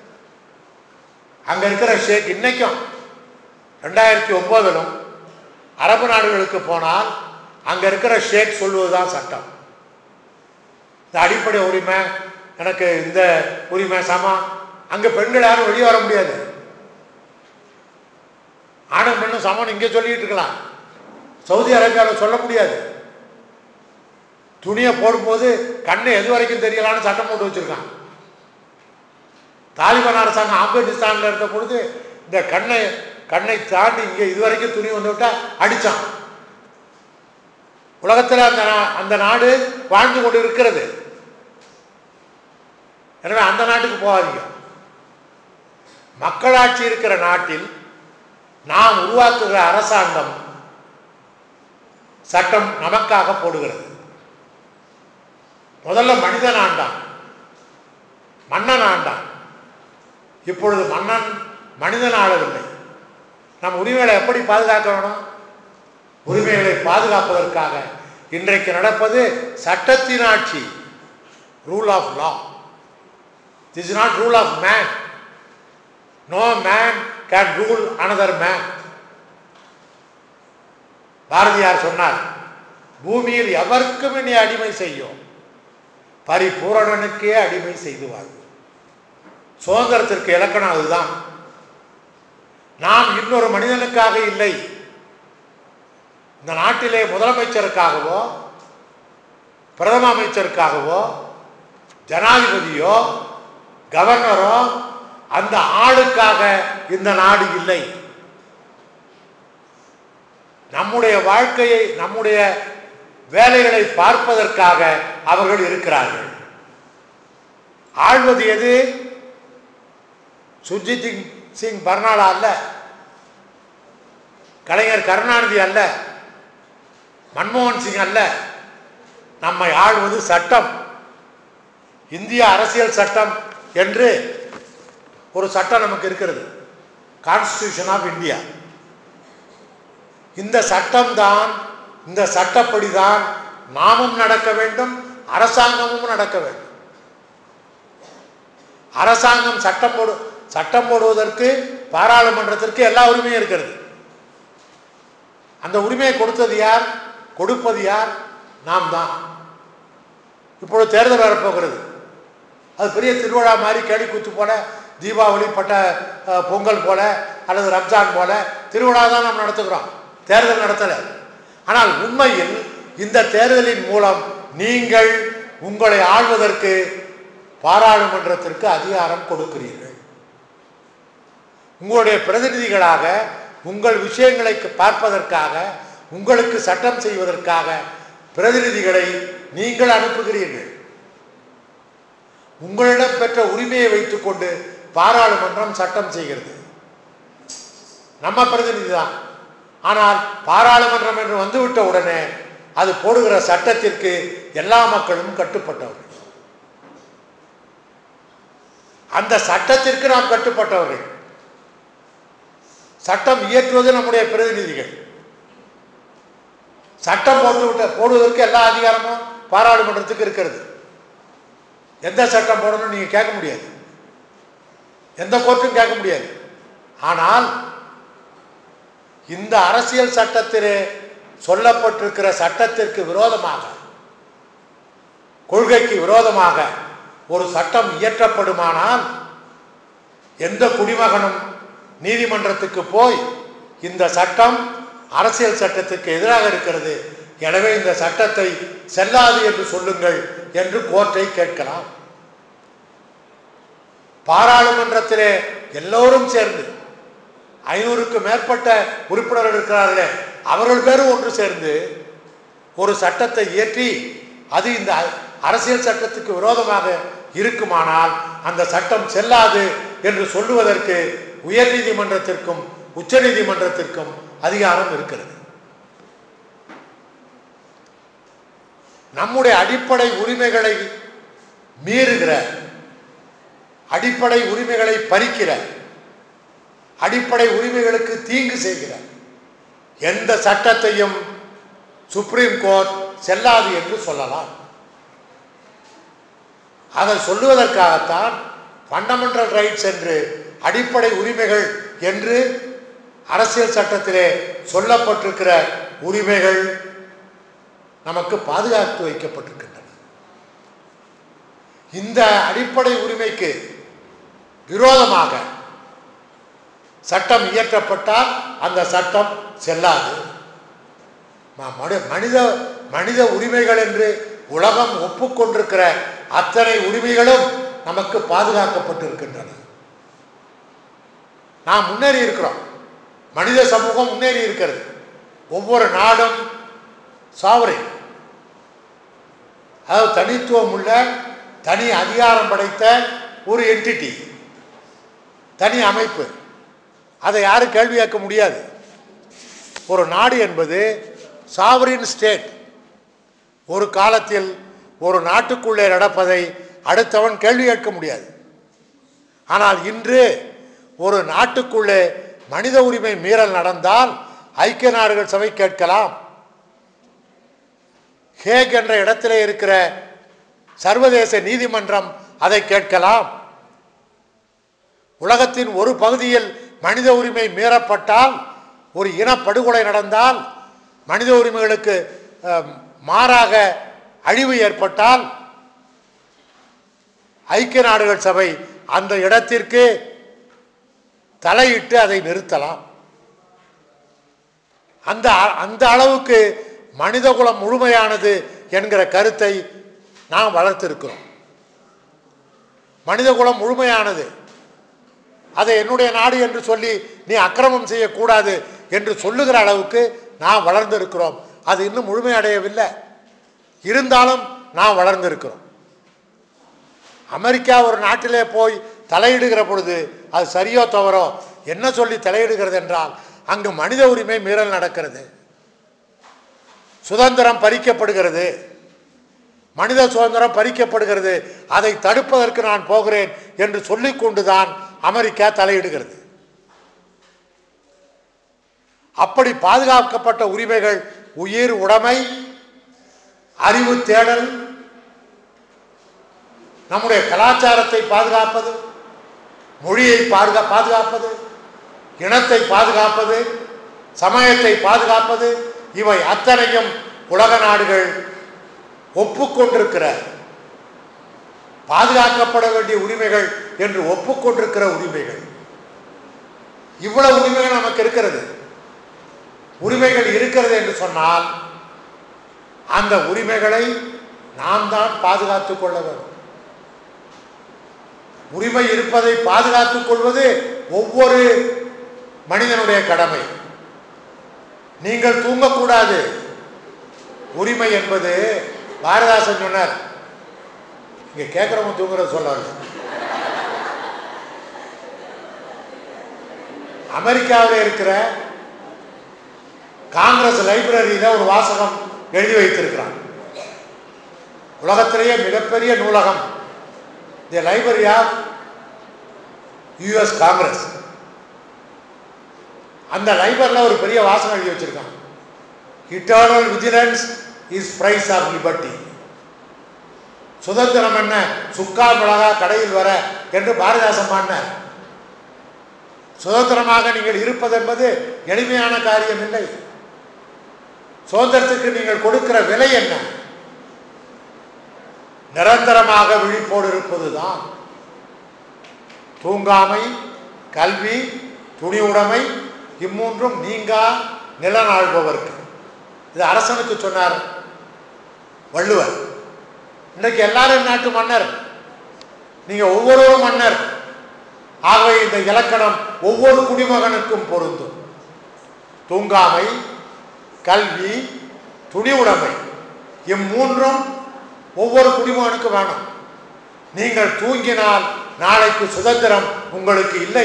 அங்கே இருக்கிற ஷேக் இன்னைக்கும் ரெண்டாயிரத்தி ஒம்போதிலும் அரபு நாடுகளுக்கு போனால் அங்கே இருக்கிற ஷேக் சொல்லுவதுதான் சட்டம் இந்த அடிப்படை உரிமை எனக்கு இந்த உரிமை சமம் அங்கே பெண்கள் யாரும் வெளியே வர முடியாது ஆணும் பெண்ணும் சமம் இங்கே சொல்லிட்டு இருக்கலாம் சவுதி அரேபியாவில் சொல்ல முடியாது துணியை போடும்போது கண்ணு எது வரைக்கும் தெரியலான்னு சட்டம் போட்டு வச்சிருக்கான் தாலிபான் அரசாங்கம் ஆப்கானிஸ்தானில் இருந்த பொழுது இந்த கண்ணை கண்ணை தாண்டி இங்கே இது வரைக்கும் துணி வந்து விட்டா அடித்தான் உலகத்தில் அந்த நா- அந்த நாடு வாழ்ந்து கொண்டு இருக்கிறது எனவே அந்த நாட்டுக்கு போகாதீங்க மக்களாட்சி இருக்கிற நாட்டில் நாம் உருவாக்குகிற அரசாங்கம் சட்டம் நமக்காக போடுகிறது முதல்ல மனிதன் ஆண்டான் மன்னன் ஆண்டான் இப்பொழுது மன்னன் மனிதன் ஆளவில்லை நம் உரிமைகளை எப்படி பாதுகாக்க வேணும் உரிமைகளை பாதுகாப்பதற்காக இன்றைக்கு நடப்பது சட்டத்தின் ஆட்சி rule of law this is not rule of man no man can rule another man Bharathiyar சொன்னார் பூமியில் எவருக்கும் இனி அடிமை செய்யும் பரிபூரணனுக்கே அடிமை செய்து வாழ்வு சுதந்திரத்திற்கு இலக்கணம் அதுதான் நாம் இன்னொரு மனிதனுக்காக இல்லை இந்த நாட்டிலே முதலமைச்சருக்காகவோ பிரதம அமைச்சருக்காகவோ ஜனாதிபதியோ கவர்னரோ அந்த ஆளுக்காக இந்த நாடு இல்லை நம்முடைய வாழ்க்கையை நம்முடைய வேலைகளை பார்ப்பதற்காக அவர்கள் இருக்கிறார்கள் ஆள்வது எது சுர்ஜித் சிங் சிங் பர்னாலா அல்ல கலைஞர் கருணாநிதி அல்ல மன்மோகன் சிங் அல்ல நம்மை ஆள்வது சட்டம் இந்திய அரசியல் சட்டம் என்று ஒரு சட்டம் நமக்கு இருக்கிறது கான்ஸ்டியூஷன் ஆஃப் இந்தியா இந்த சட்டம்தான் இந்த சட்டப்படி தான் நாமும் நடக்க வேண்டும் அரசாங்கமும் நடக்க வேண்டும் அரசாங்கம் சட்டம் போடு சட்டம் போடுவதற்கு பாராளுமன்றத்திற்கு எல்லா உரிமையும் இருக்கிறது அந்த உரிமையை கொடுத்தது யார் கொடுப்பது யார் நாம் தான் இப்பொழுது தேர்தல் வரப்போகிறது அது பெரிய திருவிழா மாதிரி கேலி கூத்து போல தீபாவளி பட்ட அஹ், பொங்கல் போல அல்லது ரம்ஜான் போல திருவிழா தான் நாம் நடத்துகிறோம் தேர்தல் நடத்தலை ஆனால் உண்மையில் இந்த தேர்தலின் மூலம் நீங்கள் உங்களை ஆள்வதற்கு பாராளுமன்றத்திற்கு அதிகாரம் கொடுக்கிறீர்கள் உங்களுடைய பிரதிநிதிகளாக உங்கள் விஷயங்களை பார்ப்பதற்காக உங்களுக்கு சட்டம் செய்வதற்காக பிரதிநிதிகளை நீங்கள் அனுப்புகிறீர்கள் உங்களிடம் பெற்ற உரிமையை வைத்துக்கொண்டு பாராளுமன்றம் சட்டம் செய்கிறது நம்ம பிரதிநிதி தான் ஆனால் பாராளுமன்றம் என்று வந்துவிட்ட உடனே அது போடுகிற சட்டத்திற்கு எல்லா மக்களும் கட்டுப்பட்டவர்கள் அந்த சட்டத்திற்கு நாம் கட்டுப்பட்டவர்கள் சட்டம் இயற்றுவது நம்முடைய பிரதிநிதிகள் சட்டம் போட்டு விட்ட போடுவதற்கு எல்லா அதிகாரமும் பாராளுமன்றத்துக்கு இருக்கிறது எந்த சட்டம் போடணும்னு நீங்க கேட்க முடியாது எந்த கோர்ட்டும் கேட்க முடியாது ஆனால் இந்த அரசியல் சட்டத்திலே சொல்லப்பட்டிருக்கிற சட்டத்திற்கு விரோதமாக கொள்கைக்கு விரோதமாக ஒரு சட்டம் இயற்றப்படுமானால் எந்த குடிமகனும் நீதிமன்றத்துக்கு போய் இந்த சட்டம் அரசியல் சட்டத்துக்கு எதிராக இருக்கிறது எனவே இந்த சட்டத்தை செல்லாது என்று சொல்லுங்கள் என்று கோர்ட்டை கேட்கலாம் பாராளுமன்றத்திலே எல்லோரும் சேர்ந்து ஐநூறுக்கு மேற்பட்ட உறுப்பினர்கள் இருக்கிறார்களே அவர்கள் பேரும் ஒன்று சேர்ந்து ஒரு சட்டத்தை இயற்றி அது இந்த அரசியல் சட்டத்துக்கு விரோதமாக இருக்குமானால் அந்த சட்டம் செல்லாது என்று சொல்லுவதற்கு உயர்நீதிமன்றத்திற்கும் உச்சநீதிமன்றத்திற்கும் அதிகாரம் இருக்கிறது நம்முடைய அடிப்படை உரிமைகளை மீறுகிற அடிப்படை உரிமைகளை பறிக்கிற அடிப்படை உரிமைகளுக்கு தீங்கு செய்கிற எந்த சட்டத்தையும் சுப்ரீம் கோர்ட் செல்லாது என்று சொல்லலாம் அதை சொல்லுவதற்காகத்தான் ஃபண்டமெண்டல் ரைட்ஸ் என்று அடிப்படை உரிமைகள் என்று அரசியல் சட்டத்திலே சொல்லப்பட்டிருக்கிற உரிமைகள் நமக்கு பாதுகாத்து வைக்கப்பட்டிருக்கின்றன இந்த அடிப்படை உரிமைக்கு விரோதமாக சட்டம் இயற்றப்பட்டால் அந்த சட்டம் செல்லாது ம- மனி- மனித மனித உரிமைகள் என்று உலகம் ஒப்புக்கொண்டிருக்கிற அத்தனை உரிமைகளும் நமக்கு பாதுகாக்கப்பட்டிருக்கின்றன நாம் முன்னேறி இருக்கிறோம் மனித சமூகம் முன்னேறி இருக்கிறது ஒவ்வொரு நாடும் சாவரின் அதாவது தனித்துவம் உள்ள தனி அதிகாரம் படைத்த ஒரு என்டிட்டி தனி அமைப்பு அதை யாரும் கேள்வி கேட்க முடியாது ஒரு நாடு என்பது சாவரின் ஸ்டேட் ஒரு காலத்தில் ஒரு நாட்டுக்குள்ளே நடப்பதை அடுத்தவன் கேள்வி கேட்க முடியாது ஆனால் இன்று ஒரு நாட்டுக்குள்ளே மனித உரிமை மீறல் நடந்தால் ஐக்கிய நாடுகள் சபை கேட்கலாம் ஹேக் என்ற இடத்திலே இருக்கிற சர்வதேச நீதிமன்றம் அதை கேட்கலாம் உலகத்தின் ஒரு பகுதியில் மனித உரிமை மீறப்பட்டால் ஒரு இனப்படுகொலை நடந்தால் மனித உரிமைகளுக்கு அஹ், மாறாக அழிவு ஏற்பட்டால் ஐக்கிய நாடுகள் சபை அந்த இடத்திற்கு தலையிட்டு அதை நிறுத்தலாம் அந்த அந்த அளவுக்கு மனிதகுலம் முழுமையானது என்கிற கருத்தை நாம் வளர்த்திருக்கிறோம் மனிதகுலம் முழுமையானது அதை என்னுடைய நாடு என்று சொல்லி நீ அக்கிரமம் செய்யக்கூடாது என்று சொல்லுகிற அளவுக்கு நாம் வளர்ந்திருக்கிறோம் அது இன்னும் முழுமையடையவில்லை இருந்தாலும் நாம் வளர்ந்திருக்கிறோம் அமெரிக்கா ஒரு நாட்டிலே போய் தலையிடுகிற பொழுது அது சரியோ தவறோ என்ன சொல்லி தலையிடுகிறது என்றால் அங்கு மனித உரிமை மீறல் நடக்கிறது சுதந்திரம் பறிக்கப்படுகிறது மனித சுதந்திரம் பறிக்கப்படுகிறது அதை தடுப்பதற்கு நான் போகிறேன் என்று சொல்லிக் கொண்டுதான் அமெரிக்கா தலையிடுகிறது அப்படி பாதுகாக்கப்பட்ட உரிமைகள் உயிர் உடைமை அறிவு தேடல் நம்முடைய கலாச்சாரத்தை பாதுகாப்பது மொழியை பாதுகா பாதுகாப்பது இனத்தை பாதுகாப்பது சமயத்தை பாதுகாப்பது இவை அத்தனையும் உலக நாடுகள் ஒப்புக்கொண்டிருக்கிற பாதுகாக்கப்பட வேண்டிய உரிமைகள் என்று ஒப்புக்கொண்டிருக்கிற உரிமைகள் இவ்வளவு உரிமைகள் நமக்கு இருக்கிறது உரிமைகள் இருக்கிறது என்று சொன்னால் அந்த உரிமைகளை நாம் தான் பாதுகாத்துக் கொள்ள வேண்டும் உரிமை இருப்பதை பாதுகாத்துக் கொள்வது ஒவ்வொரு மனிதனுடைய கடமை நீங்கள் தூங்கக்கூடாது உரிமை என்பது பாரதாசன் சொன்னார் இங்க கேட்கிறவங்க தூங்குறது சொல்லாரு அமெரிக்காவில் இருக்கிற காங்கிரஸ் லைப்ரரியில ஒரு வாசகம் எழுதி வைத்திருக்கிறான் உலகத்திலேயே மிகப்பெரிய நூலகம் the library of US Congress அந்த லைப்ரரியில் ஒரு பெரிய வாசகம் எழுதி வச்சிருக்கான் eternal vigilance is price of liberty சுதந்திரம் என்ன சுக்கா மிளகா கடையில் வர என்று பாரதிதாசன் பாடினார் சுதந்திரமாக நீங்கள் இருப்பது என்பது எளிமையான காரியம் இல்லை சுதந்திரத்துக்கு நீங்கள் கொடுக்கிற விலை என்ன நிரந்தரமாக விழிப்போடு இருப்பதுதான் தூங்காமை கல்வி துணி உடைமை இம்மூன்றும் நீங்கா நிலநாள்பவர்க்கு இது அரசனுக்கு சொன்னார் வள்ளுவர் இன்னைக்கு எல்லாரும் நாட்டு மன்னர் நீங்க ஒவ்வொருவரும் மன்னர் ஆகவே இந்த இலக்கணம் ஒவ்வொரு குடிமகனுக்கும் பொருந்தும் தூங்காமை கல்வி துணி உடைமை இம்மூன்றும் ஒவ்வொரு குடிமகனுக்கும் வேணும் நீங்கள் தூங்கினால் நாளைக்கு சுதந்திரம் உங்களுக்கு இல்லை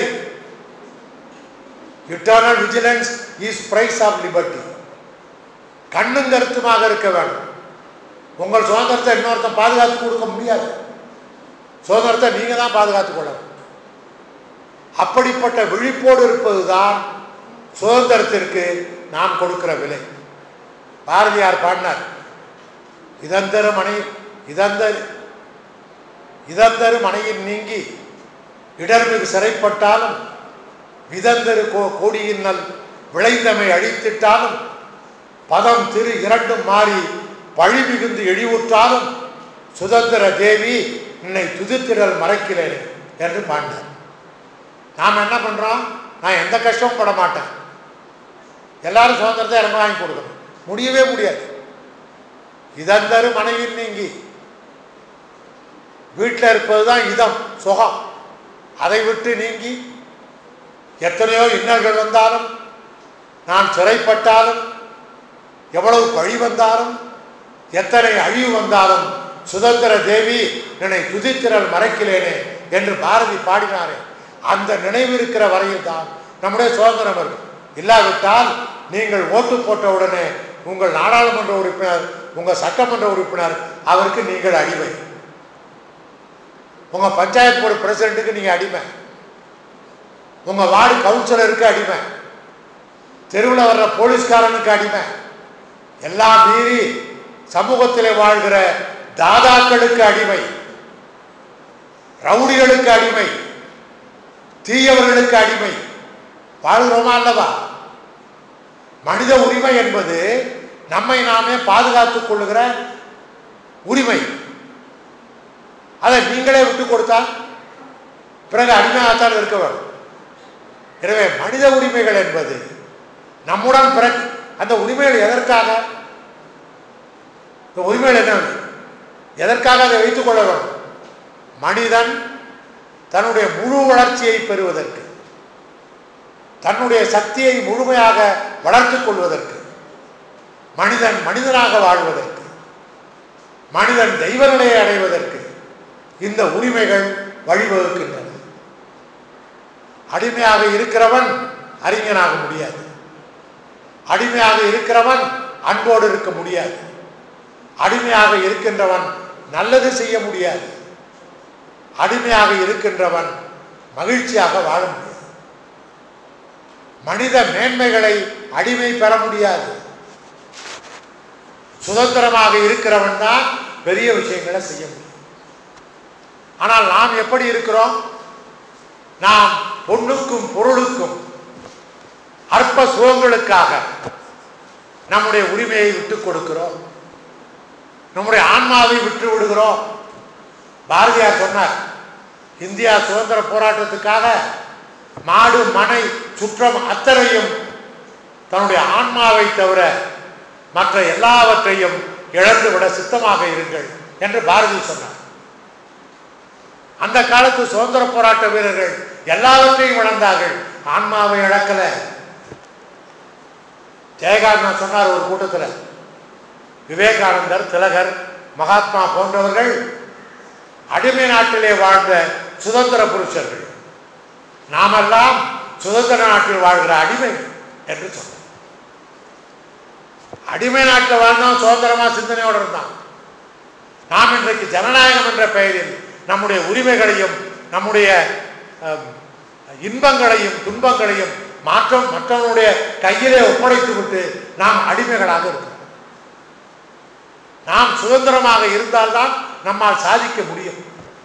eternal vigilance is price of liberty கண்ணும் கருத்துமாக இருக்க வேண்டும் உங்கள் சுதந்திரத்தை இன்னொருத்தன் பாதுகாத்து கொடுக்க முடியாது சுதந்திரத்தை நீங்க தான் பாதுகாத்துக் கொள்ளணும் அப்படிப்பட்ட விழிப்போடு இருப்பதுதான் சுதந்திரத்திற்கு நாம் கொடுக்கிற விலை பாரதியார் பாடினார் இதந்தரு மனை இதந்தரு இதந்தரு மனையில் நீங்கி இடர்மிகு சிறைப்பட்டாலும் விதந்தரு கோ கோடியின்னல் விளைந்தமை அழித்திட்டாலும் பதம் திரு இரண்டும் மாறி பழி மிகுந்து எழிவுற்றாலும் சுதந்திர தேவி என்னை துதித்திடல் மறைக்கிறேன் என்று பாடினார் நாம் என்ன பண்றோம் நான் எந்த கஷ்டமும் பட மாட்டேன் எல்லாரும் சுதந்திரத்தை எனக்கு வாங்கி கொடுக்கணும் முடியவே முடியாது இதந்தரு மனையில் நீங்கி வீட்டில் இருப்பது தான் இதம் சுகம் அதை விட்டு நீங்கி எத்தனையோ இன்னல்கள் வந்தாலும் நான் சிறைப்பட்டாலும் எவ்வளவு பழி வந்தாலும் எத்தனை அழிவு வந்தாலும் சுதந்திர தேவி என்னை துதித்திரல் மறைக்கிறேனே என்று பாரதி பாடினாரே அந்த நினைவு இருக்கிற வரையில் தான் நம்முடைய சுதந்திரம் இருக்கும் இல்லாவிட்டால் நீங்கள் ஓட்டு போட்ட உடனே உங்கள் நாடாளுமன்ற உறுப்பினர் உங்கள் சட்டமன்ற உறுப்பினர் அவருக்கு நீங்கள் அடிமை உங்க பஞ்சாயத்து போர்டு பிரசிடண்ட்டுக்கு நீங்க அடிமை உங்க வார்டு கவுன்சிலருக்கு அடிமை தெருவில் வர்ற போலீஸ்காரனுக்கு அடிமை எல்லாம் மீறி சமூகத்திலே வாழ்கிற தாதாக்களுக்கு அடிமை ரவுடிகளுக்கு அடிமை தீயவர்களுக்கு அடிமை வாழ்கிறோமா அல்லவா மனித உரிமை என்பது நம்மை நாமே பாதுகாத்துக் கொள்ளுகிற உரிமை அதை நீங்களே விட்டு கொடுத்தா பிறகு அடிமையாகத்தான் இருக்க வேண்டும் எனவே மனித உரிமைகள் என்பது நம்முடன் பிறகு அந்த உரிமைகள் எதற்காக இந்த உரிமைகள் என்ன எதற்காக அதை வைத்துக் கொள்ள வேண்டும் மனிதன் தன்னுடைய முழு வளர்ச்சியை பெறுவதற்கு தன்னுடைய சக்தியை முழுமையாக வளர்த்துக் கொள்வதற்கு மனிதன் மனிதனாக வாழ்வதற்கு மனிதன் தெய்வ நிலையை அடைவதற்கு இந்த உரிமைகள் வழிவகுக்கின்றன அடிமையாக இருக்கிறவன் அறிஞனாக முடியாது அடிமையாக இருக்கிறவன் அன்போடு இருக்க முடியாது அடிமையாக இருக்கின்றவன் நல்லது செய்ய முடியாது அடிமையாக இருக்கின்றவன் மகிழ்ச்சியாக வாழ முடியாது மனித மேன்மைகளை அடிமை பெற முடியாது சுதந்திரமாக இருக்கிறவன் தான் பெரிய விஷயங்களை செய்ய முடியும் ஆனால் நாம் எப்படி இருக்கிறோம் நாம் பொண்ணுக்கும் பொருளுக்கும் அற்ப சுகங்களுக்காக நம்முடைய உரிமையை விட்டுக் கொடுக்கிறோம் நம்முடைய ஆன்மாவை விட்டு விடுகிறோம் பாரதியார் சொன்னார் இந்தியா சுதந்திர போராட்டத்துக்காக மாடு மனை சுற்றம் அத்தனையும் தன்னுடைய ஆன்மாவை தவிர மற்ற எல்லாவற்றையும் இழந்துவிட சித்தமாக இருங்கள் என்று பாரதி சொன்னார் அந்த காலத்து சுதந்திர போராட்ட வீரர்கள் எல்லாவற்றையும் இழந்தார்கள் ஆன்மாவை இழக்கல ஜெயகாந்தன் சொன்னார் ஒரு கூட்டத்தில் விவேகானந்தர் திலகர் மகாத்மா போன்றவர்கள் அடிமை நாட்டிலே வாழ்ந்த சுதந்திர புருஷர்கள் நாமெல்லாம் சுதந்திர நாட்டில் வாழ்கிற அடிமை என்று சொன்னார் அடிமை நாட்டில் வாழ்ந்தோம் சுதந்திரமா சிந்தனையோடு இருந்தான் நாம் இன்றைக்கு ஜனநாயகம் என்ற பெயரில் நம்முடைய உரிமைகளையும் நம்முடைய அஹ், இன்பங்களையும் துன்பங்களையும் மாற்றம் மற்றவனுடைய கையிலே ஒப்படைத்து விட்டு நாம் அடிமைகளாக இருக்கிறோம் நாம் சுதந்திரமாக இருந்தால்தான் நம்மால் சாதிக்க முடியும்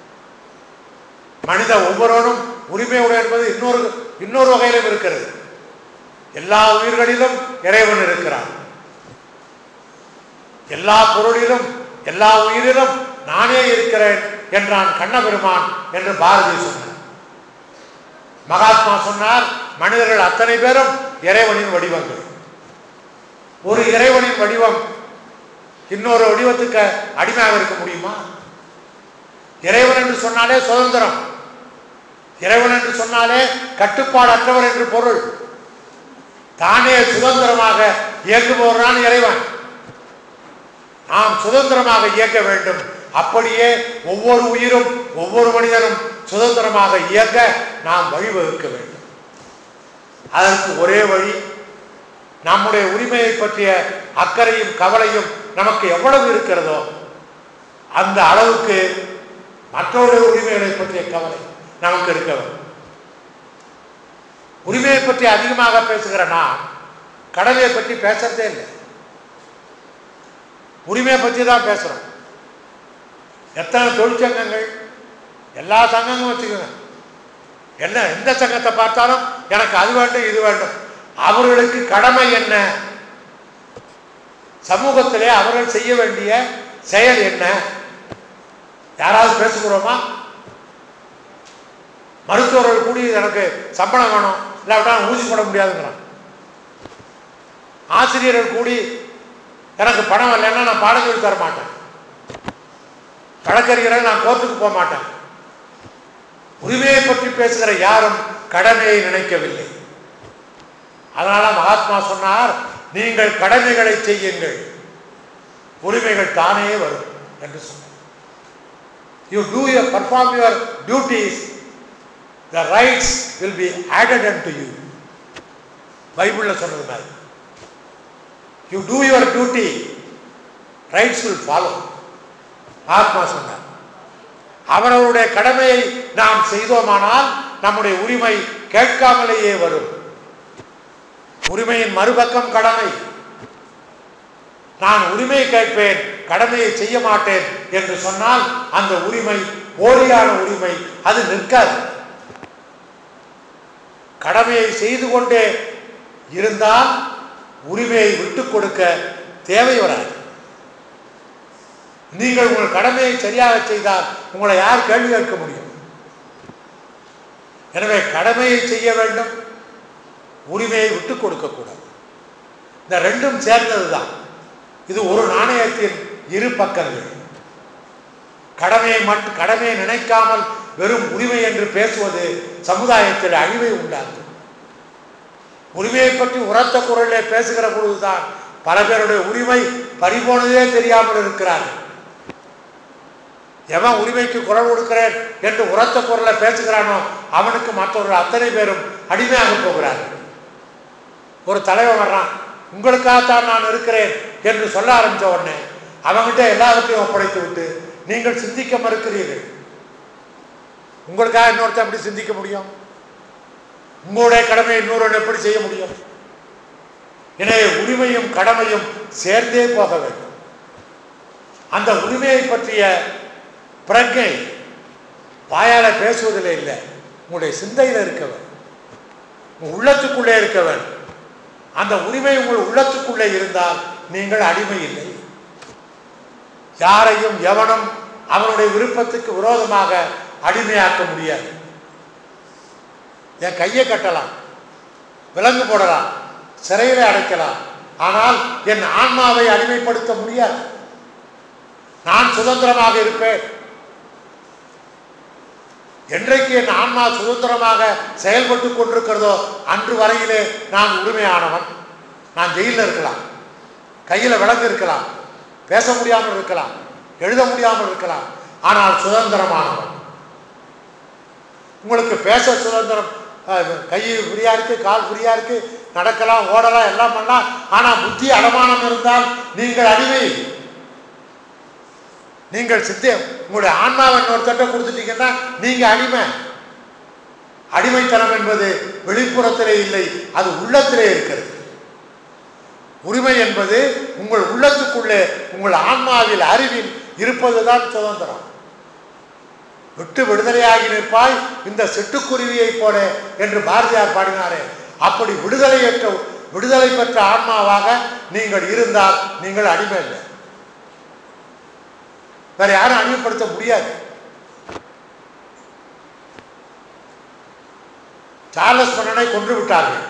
மனித ஒவ்வொருவரும் உரிமையுடைய என்பது இன்னொரு இன்னொரு வகையிலும் இருக்கிறது எல்லா உயிர்களிலும் இறைவன் இருக்கிறான் எல்லா பொருளிலும் எல்லா உயிரிலும் நானே இருக்கிறேன் என்றான் கண்ணபெருமான் என்று பாரதி சொன்னார் மகாத்மா சொன்னார் மனிதர்கள் அத்தனை பேரும் இறைவனின் வடிவங்கள் ஒரு இறைவனின் வடிவம் இன்னொரு வடிவத்துக்கு அடிமையாக இருக்க முடியுமா இறைவன் என்று சொன்னாலே சுதந்திரம் இறைவன் என்று சொன்னாலே கட்டுப்பாடற்றவர் என்று பொருள் தானே சுதந்திரமாக இயக்குபவர் தான் இறைவன் நாம் சுதந்திரமாக இயக்க வேண்டும் அப்படியே ஒவ்வொரு உயிரும் ஒவ்வொரு மனிதனும் சுதந்திரமாக இயக்க நாம் வழிவகுக்க வேண்டும் அதற்கு ஒரே வழி நம்முடைய உரிமையை பற்றிய அக்கறையும் கவலையும் நமக்கு எவ்வளவு இருக்கிறதோ அந்த அளவுக்கு மற்றவருடைய உரிமைகளை பற்றிய கவலை நமக்கு இருக்க வேண்டும் உரிமையை பற்றி அதிகமாக பேசுகிற நான் கடலை பற்றி பேசுறதே இல்லை உரிமையை பற்றி தான் பேசுகிறோம் எத்தனை தொழிற்சங்கங்கள் எல்லா சங்கங்களும் வச்சுக்கோங்க என்ன எந்த சங்கத்தை பார்த்தாலும் எனக்கு அது வேண்டும் இது வேண்டும் அவர்களுக்கு கடமை என்ன சமூகத்திலே அவர்கள் செய்ய வேண்டிய செயல் என்ன யாராவது பேசுகிறோமா மருத்துவர்கள் கூடி எனக்கு சம்பளம் வேணும் இல்லாவிட்டா ஊசி போட முடியாதுங்கிறான் ஆசிரியர்கள் கூடி எனக்கு பணம் வரலைன்னா நான் பாடம் சொல்லி தர மாட்டேன் வழக்கறிஞர்கள் நான் கோர்ட்டுக்கு போக மாட்டேன் உரிமையை பற்றி பேசுகிற யாரும் கடமையை நினைக்கவில்லை அதனால மகாத்மா சொன்னார் நீங்கள் கடமைகளை செய்யுங்கள் உரிமைகள் தானே வரும் என்று சொன்னார் you do your perform your duties the rights will be added and to you பைபிள்ல சொன்னது மாதிரி you do your duty rights will follow ஆத்மா சொன்னார் அவரவருடைய கடமையை நாம் செய்தோமானால் நம்முடைய உரிமை கேட்காமலேயே வரும் உரிமையின் மறுபக்கம் கடமை நான் உரிமை கேட்பேன் கடமையை செய்ய மாட்டேன் என்று சொன்னால் அந்த உரிமை போலியான உரிமை அது நிற்காது கடமையை செய்து கொண்டே இருந்தால் உரிமையை விட்டுக் கொடுக்க தேவை வராது நீங்கள் உங்கள் கடமையை சரியாக செய்தால் உங்களை யார் கேள்வி கேட்க முடியும் எனவே கடமையை செய்ய வேண்டும் உரிமையை விட்டுக் கொடுக்கக்கூடாது இந்த ரெண்டும் சேர்ந்தது தான் இது ஒரு நாணயத்தின் இரு பக்கங்கள் கடமையை மட்டும் கடமையை நினைக்காமல் வெறும் உரிமை என்று பேசுவது சமுதாயத்தில் அழிவை உண்டாக்கும் உரிமையை பற்றி உரத்த குரலிலே பேசுகிற பொழுதுதான் பல பேருடைய உரிமை பறிபோனதே தெரியாமல் இருக்கிறார்கள் எவன் உரிமைக்கு குரல் கொடுக்கிறேன் என்று உரத்த குரலை பேசுகிறானோ அவனுக்கு மற்றவர்கள் அத்தனை பேரும் அடிமையாக போகிறார்கள் ஒரு தலைவன் வர்றான் உங்களுக்காகத்தான் நான் இருக்கிறேன் என்று சொல்ல ஆரம்பித்த உடனே அவன்கிட்ட எல்லாவற்றையும் ஒப்படைத்து விட்டு நீங்கள் சிந்திக்க மறுக்கிறீர்கள் உங்களுக்காக இன்னொருத்தன் எப்படி சிந்திக்க முடியும் உங்களுடைய கடமை இன்னொரு எப்படி செய்ய முடியும் எனவே உரிமையும் கடமையும் சேர்ந்தே போக வேண்டும் அந்த உரிமையை பற்றிய பிரஜை வாயால பேசுவதில் இல்லை உங்களுடைய சிந்தையில் இருக்கவன் உங்கள் உள்ளத்துக்குள்ளே இருக்கவன் அந்த உரிமை உங்கள் உள்ளத்துக்குள்ளே இருந்தால் நீங்கள் அடிமை இல்லை யாரையும் எவனும் அவனுடைய விருப்பத்துக்கு விரோதமாக அடிமையாக்க முடியாது என் கையை கட்டலாம் விலங்கு போடலாம் சிறையிலே அடைக்கலாம் ஆனால் என் ஆன்மாவை அடிமைப்படுத்த முடியாது நான் சுதந்திரமாக இருப்பேன் என்றைக்கு என் ஆன்மா சுதந்திரமாக செயல்பட்டு கொண்டிருக்கிறதோ அன்று வரையிலே நான் உரிமையானவன் நான் ஜெயிலில் இருக்கலாம் கையில் விலங்கு இருக்கலாம் பேச முடியாமல் இருக்கலாம் எழுத முடியாமல் இருக்கலாம் ஆனால் சுதந்திரமானவன் உங்களுக்கு பேச சுதந்திரம் அஹ், கை ஃப்ரீயா இருக்கு கால் ஃப்ரீயா இருக்கு நடக்கலாம் ஓடலாம் எல்லாம் பண்ணலாம் ஆனா புத்தி அடமானம் இருந்தால் நீங்கள் அடிமை நீங்கள் சித்தே உங்களுடைய ஆன்மாவை இன்னொருத்தட்ட கொடுத்துட்டீங்கன்னா நீங்க அடிமை அடிமைத்தனம் என்பது வெளிப்புறத்திலே இல்லை அது உள்ளத்திலே இருக்கிறது உரிமை என்பது உங்கள் உள்ளத்துக்குள்ளே உங்கள் ஆன்மாவில் அறிவில் இருப்பதுதான் சுதந்திரம் விட்டு விடுதலையாகி நிற்பாய் இந்த சிட்டுக்குருவியைப் போல என்று பாரதியார் பாடினாரே அப்படி விடுதலையற்ற விடுதலை பெற்ற ஆன்மாவாக நீங்கள் இருந்தால் நீங்கள் அடிமை இல்லை வேற யாரும் அடிமைப்படுத்த முடியாது சார்லஸ் மன்னனை கொன்று விட்டார்கள்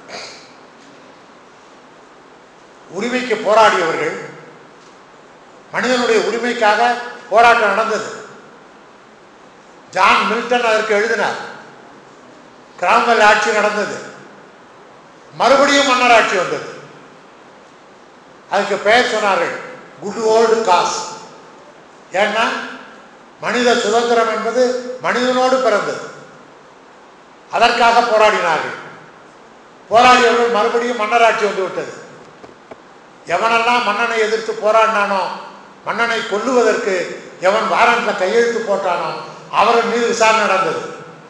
உரிமைக்கு போராடியவர்கள் மனிதனுடைய உரிமைக்காக போராட்டம் நடந்தது ஜான் மில்டன் அதற்கு எழுதினார் கிராமல் ஆட்சி நடந்தது மறுபடியும் மன்னர் ஆட்சி வந்தது அதுக்கு பெயர் சொன்னார்கள் குட் ஓல்டு காஸ் ஏன்னா மனித சுதந்திரம் என்பது மனிதனோடு பிறந்தது அதற்காக போராடினார்கள் போராடியவர்கள் மறுபடியும் மன்னராட்சி வந்து விட்டது எவனெல்லாம் மன்னனை எதிர்த்து போராடினானோ மன்னனை கொல்லுவதற்கு எவன் வாரண்ட்ல கையெழுத்து போட்டானோ அவன் மீது விசாரணை நடந்தது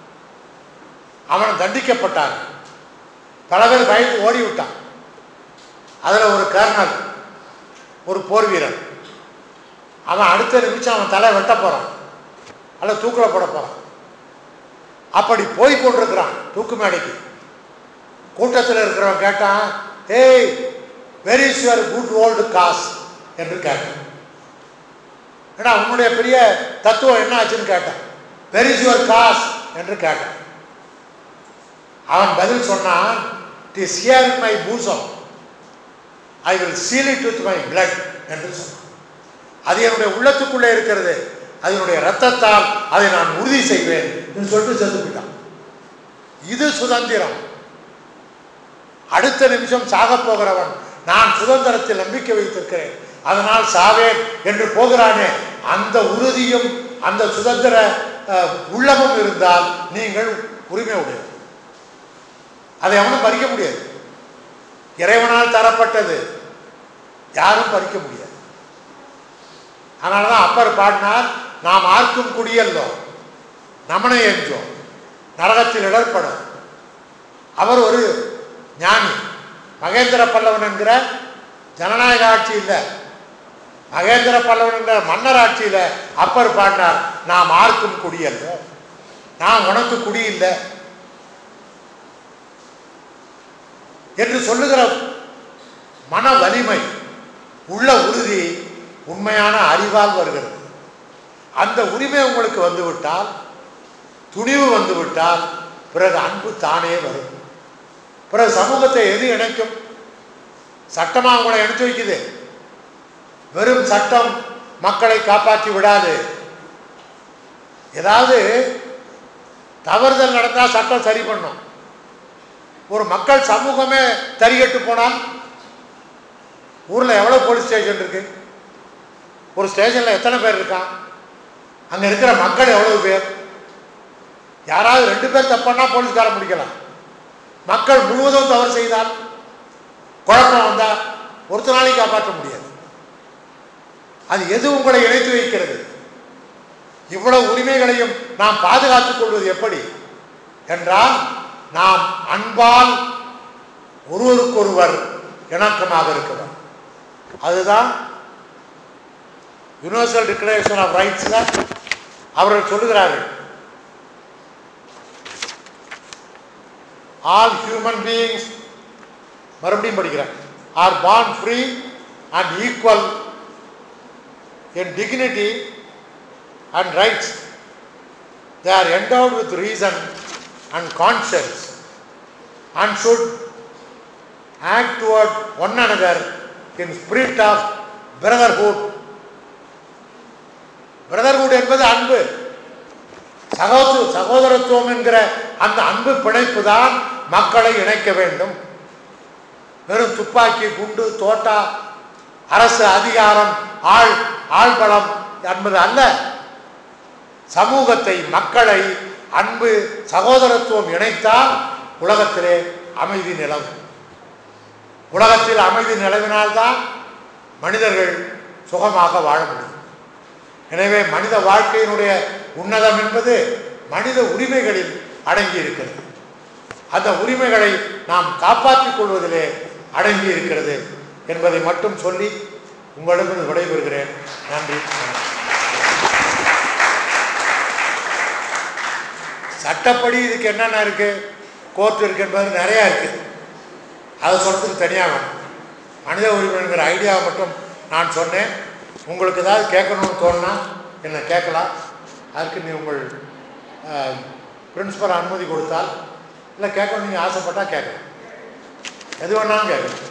அவன் தண்டிக்கப்பட்டான் பல பேர் பயந்து ஓடி விட்டான் அதில் ஒரு கர்னல் ஒரு போர் வீரன் அவன் அடுத்த நிமிஷம் அவன் தலை வெட்ட போறான் அல்ல தூக்கில் போட போறான் அப்படி போய் கொண்டிருக்கிறான் தூக்கு மேடைக்கு கூட்டத்தில் இருக்கிறவன் கேட்டான் ஏய் where is your good old cause என்று கேட்டான் ஏன்னா உன்னுடைய பெரிய தத்துவம் என்ன ஆச்சுன்னு கேட்டான் வெரி இஸ் யுவர் காஸ் என்று கேட்டான் அவன் பதில் சொன்னான் it is here my bosom I will seal it with my blood என்று சொன்னான் அது என்னுடைய உள்ளத்துக்குள்ளே இருக்கிறது அதனுடைய ரத்தத்தால் அதை நான் உறுதி செய்வேன் என்று சொல்லிட்டு செத்து போயிட்டான் இது சுதந்திரம் அடுத்த நிமிஷம் சாகப் போகிறவன் நான் சுதந்திரத்தில் நம்பிக்கை வைத்திருக்கிறேன் அதனால் சாவேன் என்று போகிறானே அந்த உறுதியும் அந்த சுதந்திர அஹ், உள்ளமும் இருந்தால் நீங்கள் உரிமை உடையவர் அதை எவனும் பறிக்க முடியாது இறைவனால் தரப்பட்டது யாரும் பறிக்க முடியாது அதனால தான் அப்பர் பாடினார் நாம் ஆர்க்கும் குடியல்லோ நமனை என்றோம் நரகத்தில் இடர்படும் அவர் ஒரு ஞானி மகேந்திர பல்லவன் என்கிற ஜனநாயக ஆட்சி இல்லை மகேந்திர பல்லவன் என்கிற மன்னர் ஆட்சியில் அப்பர் பாடினார் நாம் ஆர்க்கும் குடியல்ல நாம் உனக்கு குடி இல்லை என்று சொல்லுகிற மன வலிமை உள்ள உறுதி உண்மையான அறிவால் வருகிறது அந்த உரிமை உங்களுக்கு வந்துவிட்டால் துணிவு வந்துவிட்டால் பிறகு அன்பு தானே வரும் பிறகு சமூகத்தை எது இணைக்கும் சட்டமா உங்களை இணைச்சு வைக்குது வெறும் சட்டம் மக்களை காப்பாற்றி விடாது ஏதாவது தவறுதல் நடந்தால் சட்டம் சரி பண்ணும் ஒரு மக்கள் சமூகமே தறிகட்டு போனால் ஊரில் எவ்வளோ போலீஸ் ஸ்டேஷன் இருக்கு ஒரு ஸ்டேஷனில் எத்தனை பேர் இருக்கான் அங்கே இருக்கிற மக்கள் எவ்வளவு பேர் யாராவது ரெண்டு பேர் தப்பானா போலீஸ்காரன் முடிக்கலாம் மக்கள் முழுவதும் தவறு செய்தால் குழப்பம் வந்தால் ஒருத்தனாலையும் காப்பாற்ற முடியாது அது எது உங்களை இணைத்து வைக்கிறது இவ்வளவு உரிமைகளையும் நாம் பாதுகாத்துக் கொள்வது எப்படி என்றால் நாம் அன்பால் ஒருவருக்கொருவர் இணக்கமாக இருக்கிறோம் அதுதான் யுனிவர்சல் டிக்ளரேஷன் ஆஃப் ரைட்ஸில் அவர்கள் சொல்லுகிறார்கள் ஆல் ஹியூமன் பீயிங்ஸ் மறுபடியும் படிக்கிறேன் are born free and equal in dignity and rights. They are endowed with reason and conscience and should act toward one another in spirit of brotherhood brotherhood என்பது அன்பு சகோதர சகோதரத்துவம் என்கிற அந்த அன்பு பிணைப்பு தான் மக்களை இணைக்க வேண்டும் வெறும் துப்பாக்கி குண்டு தோட்டா அரசு அதிகாரம் ஆள் ஆள்பலம் என்பது அல்ல சமூகத்தை மக்களை அன்பு சகோதரத்துவம் இணைத்தால் உலகத்திலே அமைதி நிலவும் உலகத்தில் அமைதி நிலவினால்தான் மனிதர்கள் சுகமாக வாழ முடியும் எனவே மனித வாழ்க்கையினுடைய உன்னதம் என்பது மனித உரிமைகளில் அடங்கி இருக்கிறது அந்த உரிமைகளை நாம் காப்பாற்றிக் கொள்வதிலே அடங்கி இருக்கிறது என்பதை மட்டும் சொல்லி உங்களிடம் விடைபெறுகிறேன் நன்றி வணக்கம். சட்டப்படி இதுக்கு என்னென்ன இருக்கு கோர்ட் இருக்கு என்பது நிறையா இருக்கு அதை சொல்றதுக்கு தனியாக வேணும் மனித உரிமைங்கிற ஐடியாவை மட்டும் நான் சொன்னேன் உங்களுக்கு ஏதாவது கேட்கணும்னு தோணுனா என்னை கேட்கலாம் அதுக்கு நீ உங்கள் பிரின்ஸிபல் அனுமதி கொடுத்தால் இல்லை கேட்கணும் நீங்கள் ஆசைப்பட்டால் கேட்கலாம் எது வேணாலும் கேட்கலாம்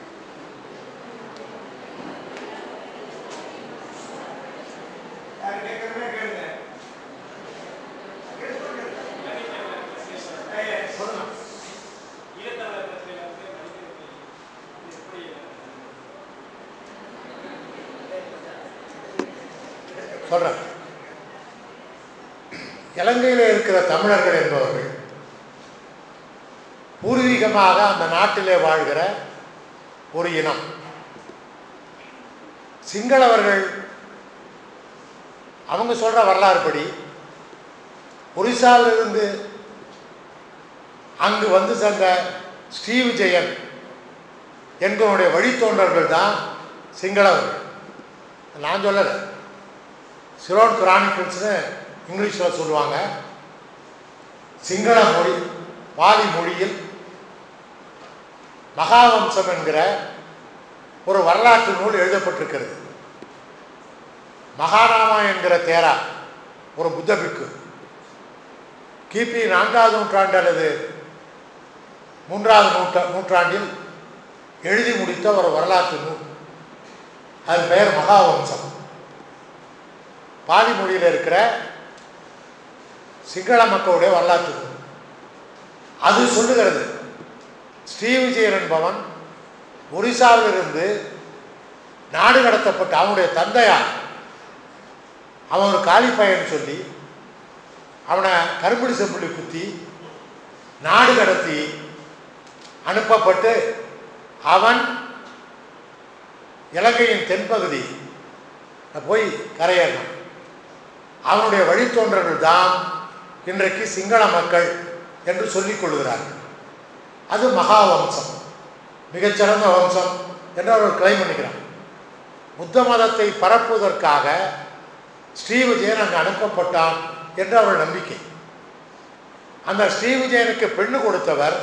சொல்கிறேன் இலங்கையில் இருக்கிற தமிழர்கள் என்பவர்கள் பூர்வீகமாக அந்த நாட்டிலே வாழ்கிற ஒரு இனம் சிங்களவர்கள் அவங்க சொல்ற வரலாறு படி ஒரிசாவிலிருந்து அங்கு வந்து சேர்ந்த ஸ்ரீ விஜயன் என்பவனுடைய வழித்தோன்றர்கள் தான் சிங்களவர்கள் நான் சொல்லலை சிரோன் கிரானிக்கல்ஸ்னு இங்கிலீஷில் சொல்லுவாங்க சிங்கள மொழி பாலி மொழியில் மகாவம்சம் என்கிற ஒரு வரலாற்று நூல் எழுதப்பட்டிருக்கிறது மகாராமா என்கிற தேரா ஒரு புத்த பிக்கு கிபி நான்காவது நூற்றாண்டு அல்லது மூன்றாவது நூற்றா நூற்றாண்டில் எழுதி முடித்த ஒரு வரலாற்று நூல் அது பெயர் மகாவம்சம் பாலி மொழியில் இருக்கிற சிங்கள மக்களுடைய வரலாற்று நூல் அது சொல்லுகிறது ஸ்ரீ விஜயன் என்பவன் ஒரிசாவிலிருந்து நாடு கடத்தப்பட்ட அவனுடைய தந்தையார் அவன் ஒரு காலி பையன் சொல்லி அவனை கரும்புடி செம்புள்ளி குத்தி நாடு கடத்தி அனுப்பப்பட்டு அவன் இலங்கையின் தென்பகுதி போய் கரையேறினான் அவனுடைய வழித்தோன்றர்கள் தான் இன்றைக்கு சிங்கள மக்கள் என்று சொல்லிக் கொள்கிறார்கள் அது மகாவம்சம் மிகச்சிறந்த வம்சம் என்று அவர்கள் கிளைம் பண்ணிக்கிறான் புத்த மதத்தை பரப்புவதற்காக ஸ்ரீ விஜயன் அங்கு அனுப்பப்பட்டான் என்று அவர்கள் நம்பிக்கை அந்த ஸ்ரீ விஜயனுக்கு பெண்ணு கொடுத்தவர்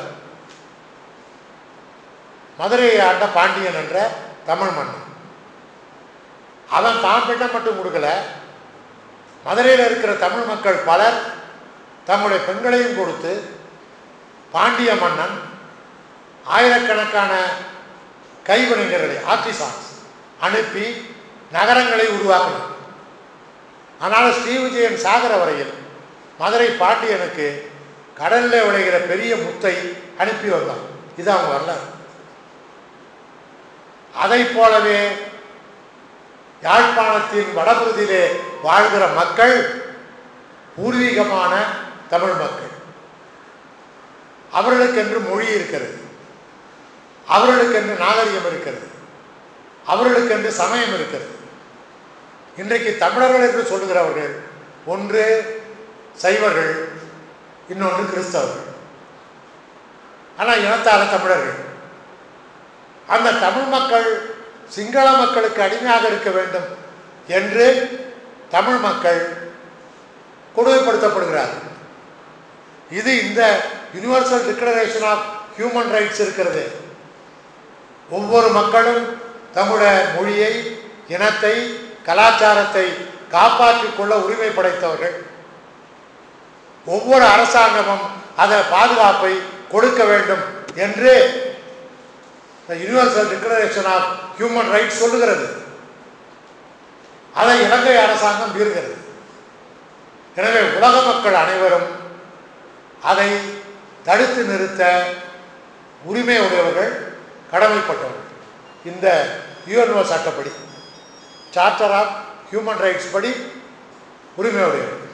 மதுரையை ஆண்ட பாண்டியன் என்ற தமிழ் மன்னன் அவன் தான் பெண்ணை மட்டும் கொடுக்கல மதுரையில் இருக்கிற தமிழ் மக்கள் பலர் தங்களுடைய பெண்களையும் கொடுத்து பாண்டிய மன்னன் ஆயிரக்கணக்கான கைவினைஞர்களை ஆர்டிசான்ஸ் அனுப்பி நகரங்களை உருவாக்கினார் ஆனால் ஸ்ரீ விஜயன் சாகர வரையில் மதுரை பாண்டியனுக்கு கடலில் விளைகிற பெரிய முத்தை அனுப்பி வந்தான் இது அவங்க வரலாறு அதை போலவே யாழ்ப்பாணத்தின் வடபகுதியிலே வாழ்கிற மக்கள் பூர்வீகமான தமிழ் மக்கள் அவர்களுக்கென்று மொழி இருக்கிறது அவர்களுக்கென்று நாகரிகம் இருக்கிறது அவர்களுக்கென்று சமயம் இருக்கிறது இன்றைக்கு தமிழர்கள் என்று சொல்லுகிறவர்கள் ஒன்று சைவர்கள் இன்னொன்று கிறிஸ்தவர்கள் ஆனால் இனத்தால தமிழர்கள் அந்த தமிழ் மக்கள் சிங்கள மக்களுக்கு அடிமையாக இருக்க வேண்டும் என்று தமிழ் மக்கள் கொடுமைப்படுத்தப்படுகிறார்கள் இது இந்த universal declaration of human rights இருக்கிறது ஒவ்வொரு மக்களும் தம்முடைய மொழியை இனத்தை கலாச்சாரத்தை காப்பாற்றிக் கொள்ள உரிமை படைத்தவர்கள் ஒவ்வொரு அரசாங்கமும் அதை பாதுகாப்பை கொடுக்க வேண்டும் என்று universal declaration of human rights சொல்லுகிறது அதை இலங்கை அரசாங்கம் மீறுகிறது எனவே உலக மக்கள் அனைவரும் அதை தடுத்து நிறுத்த உரிமை உடையவர்கள் கடமைப்பட்டவர்கள் இந்த யுஎன்ஓ சட்டப்படி சார்ட்டர் ஆஃப் ஹியூமன் ரைட்ஸ் படி உரிமை உடையவர்கள்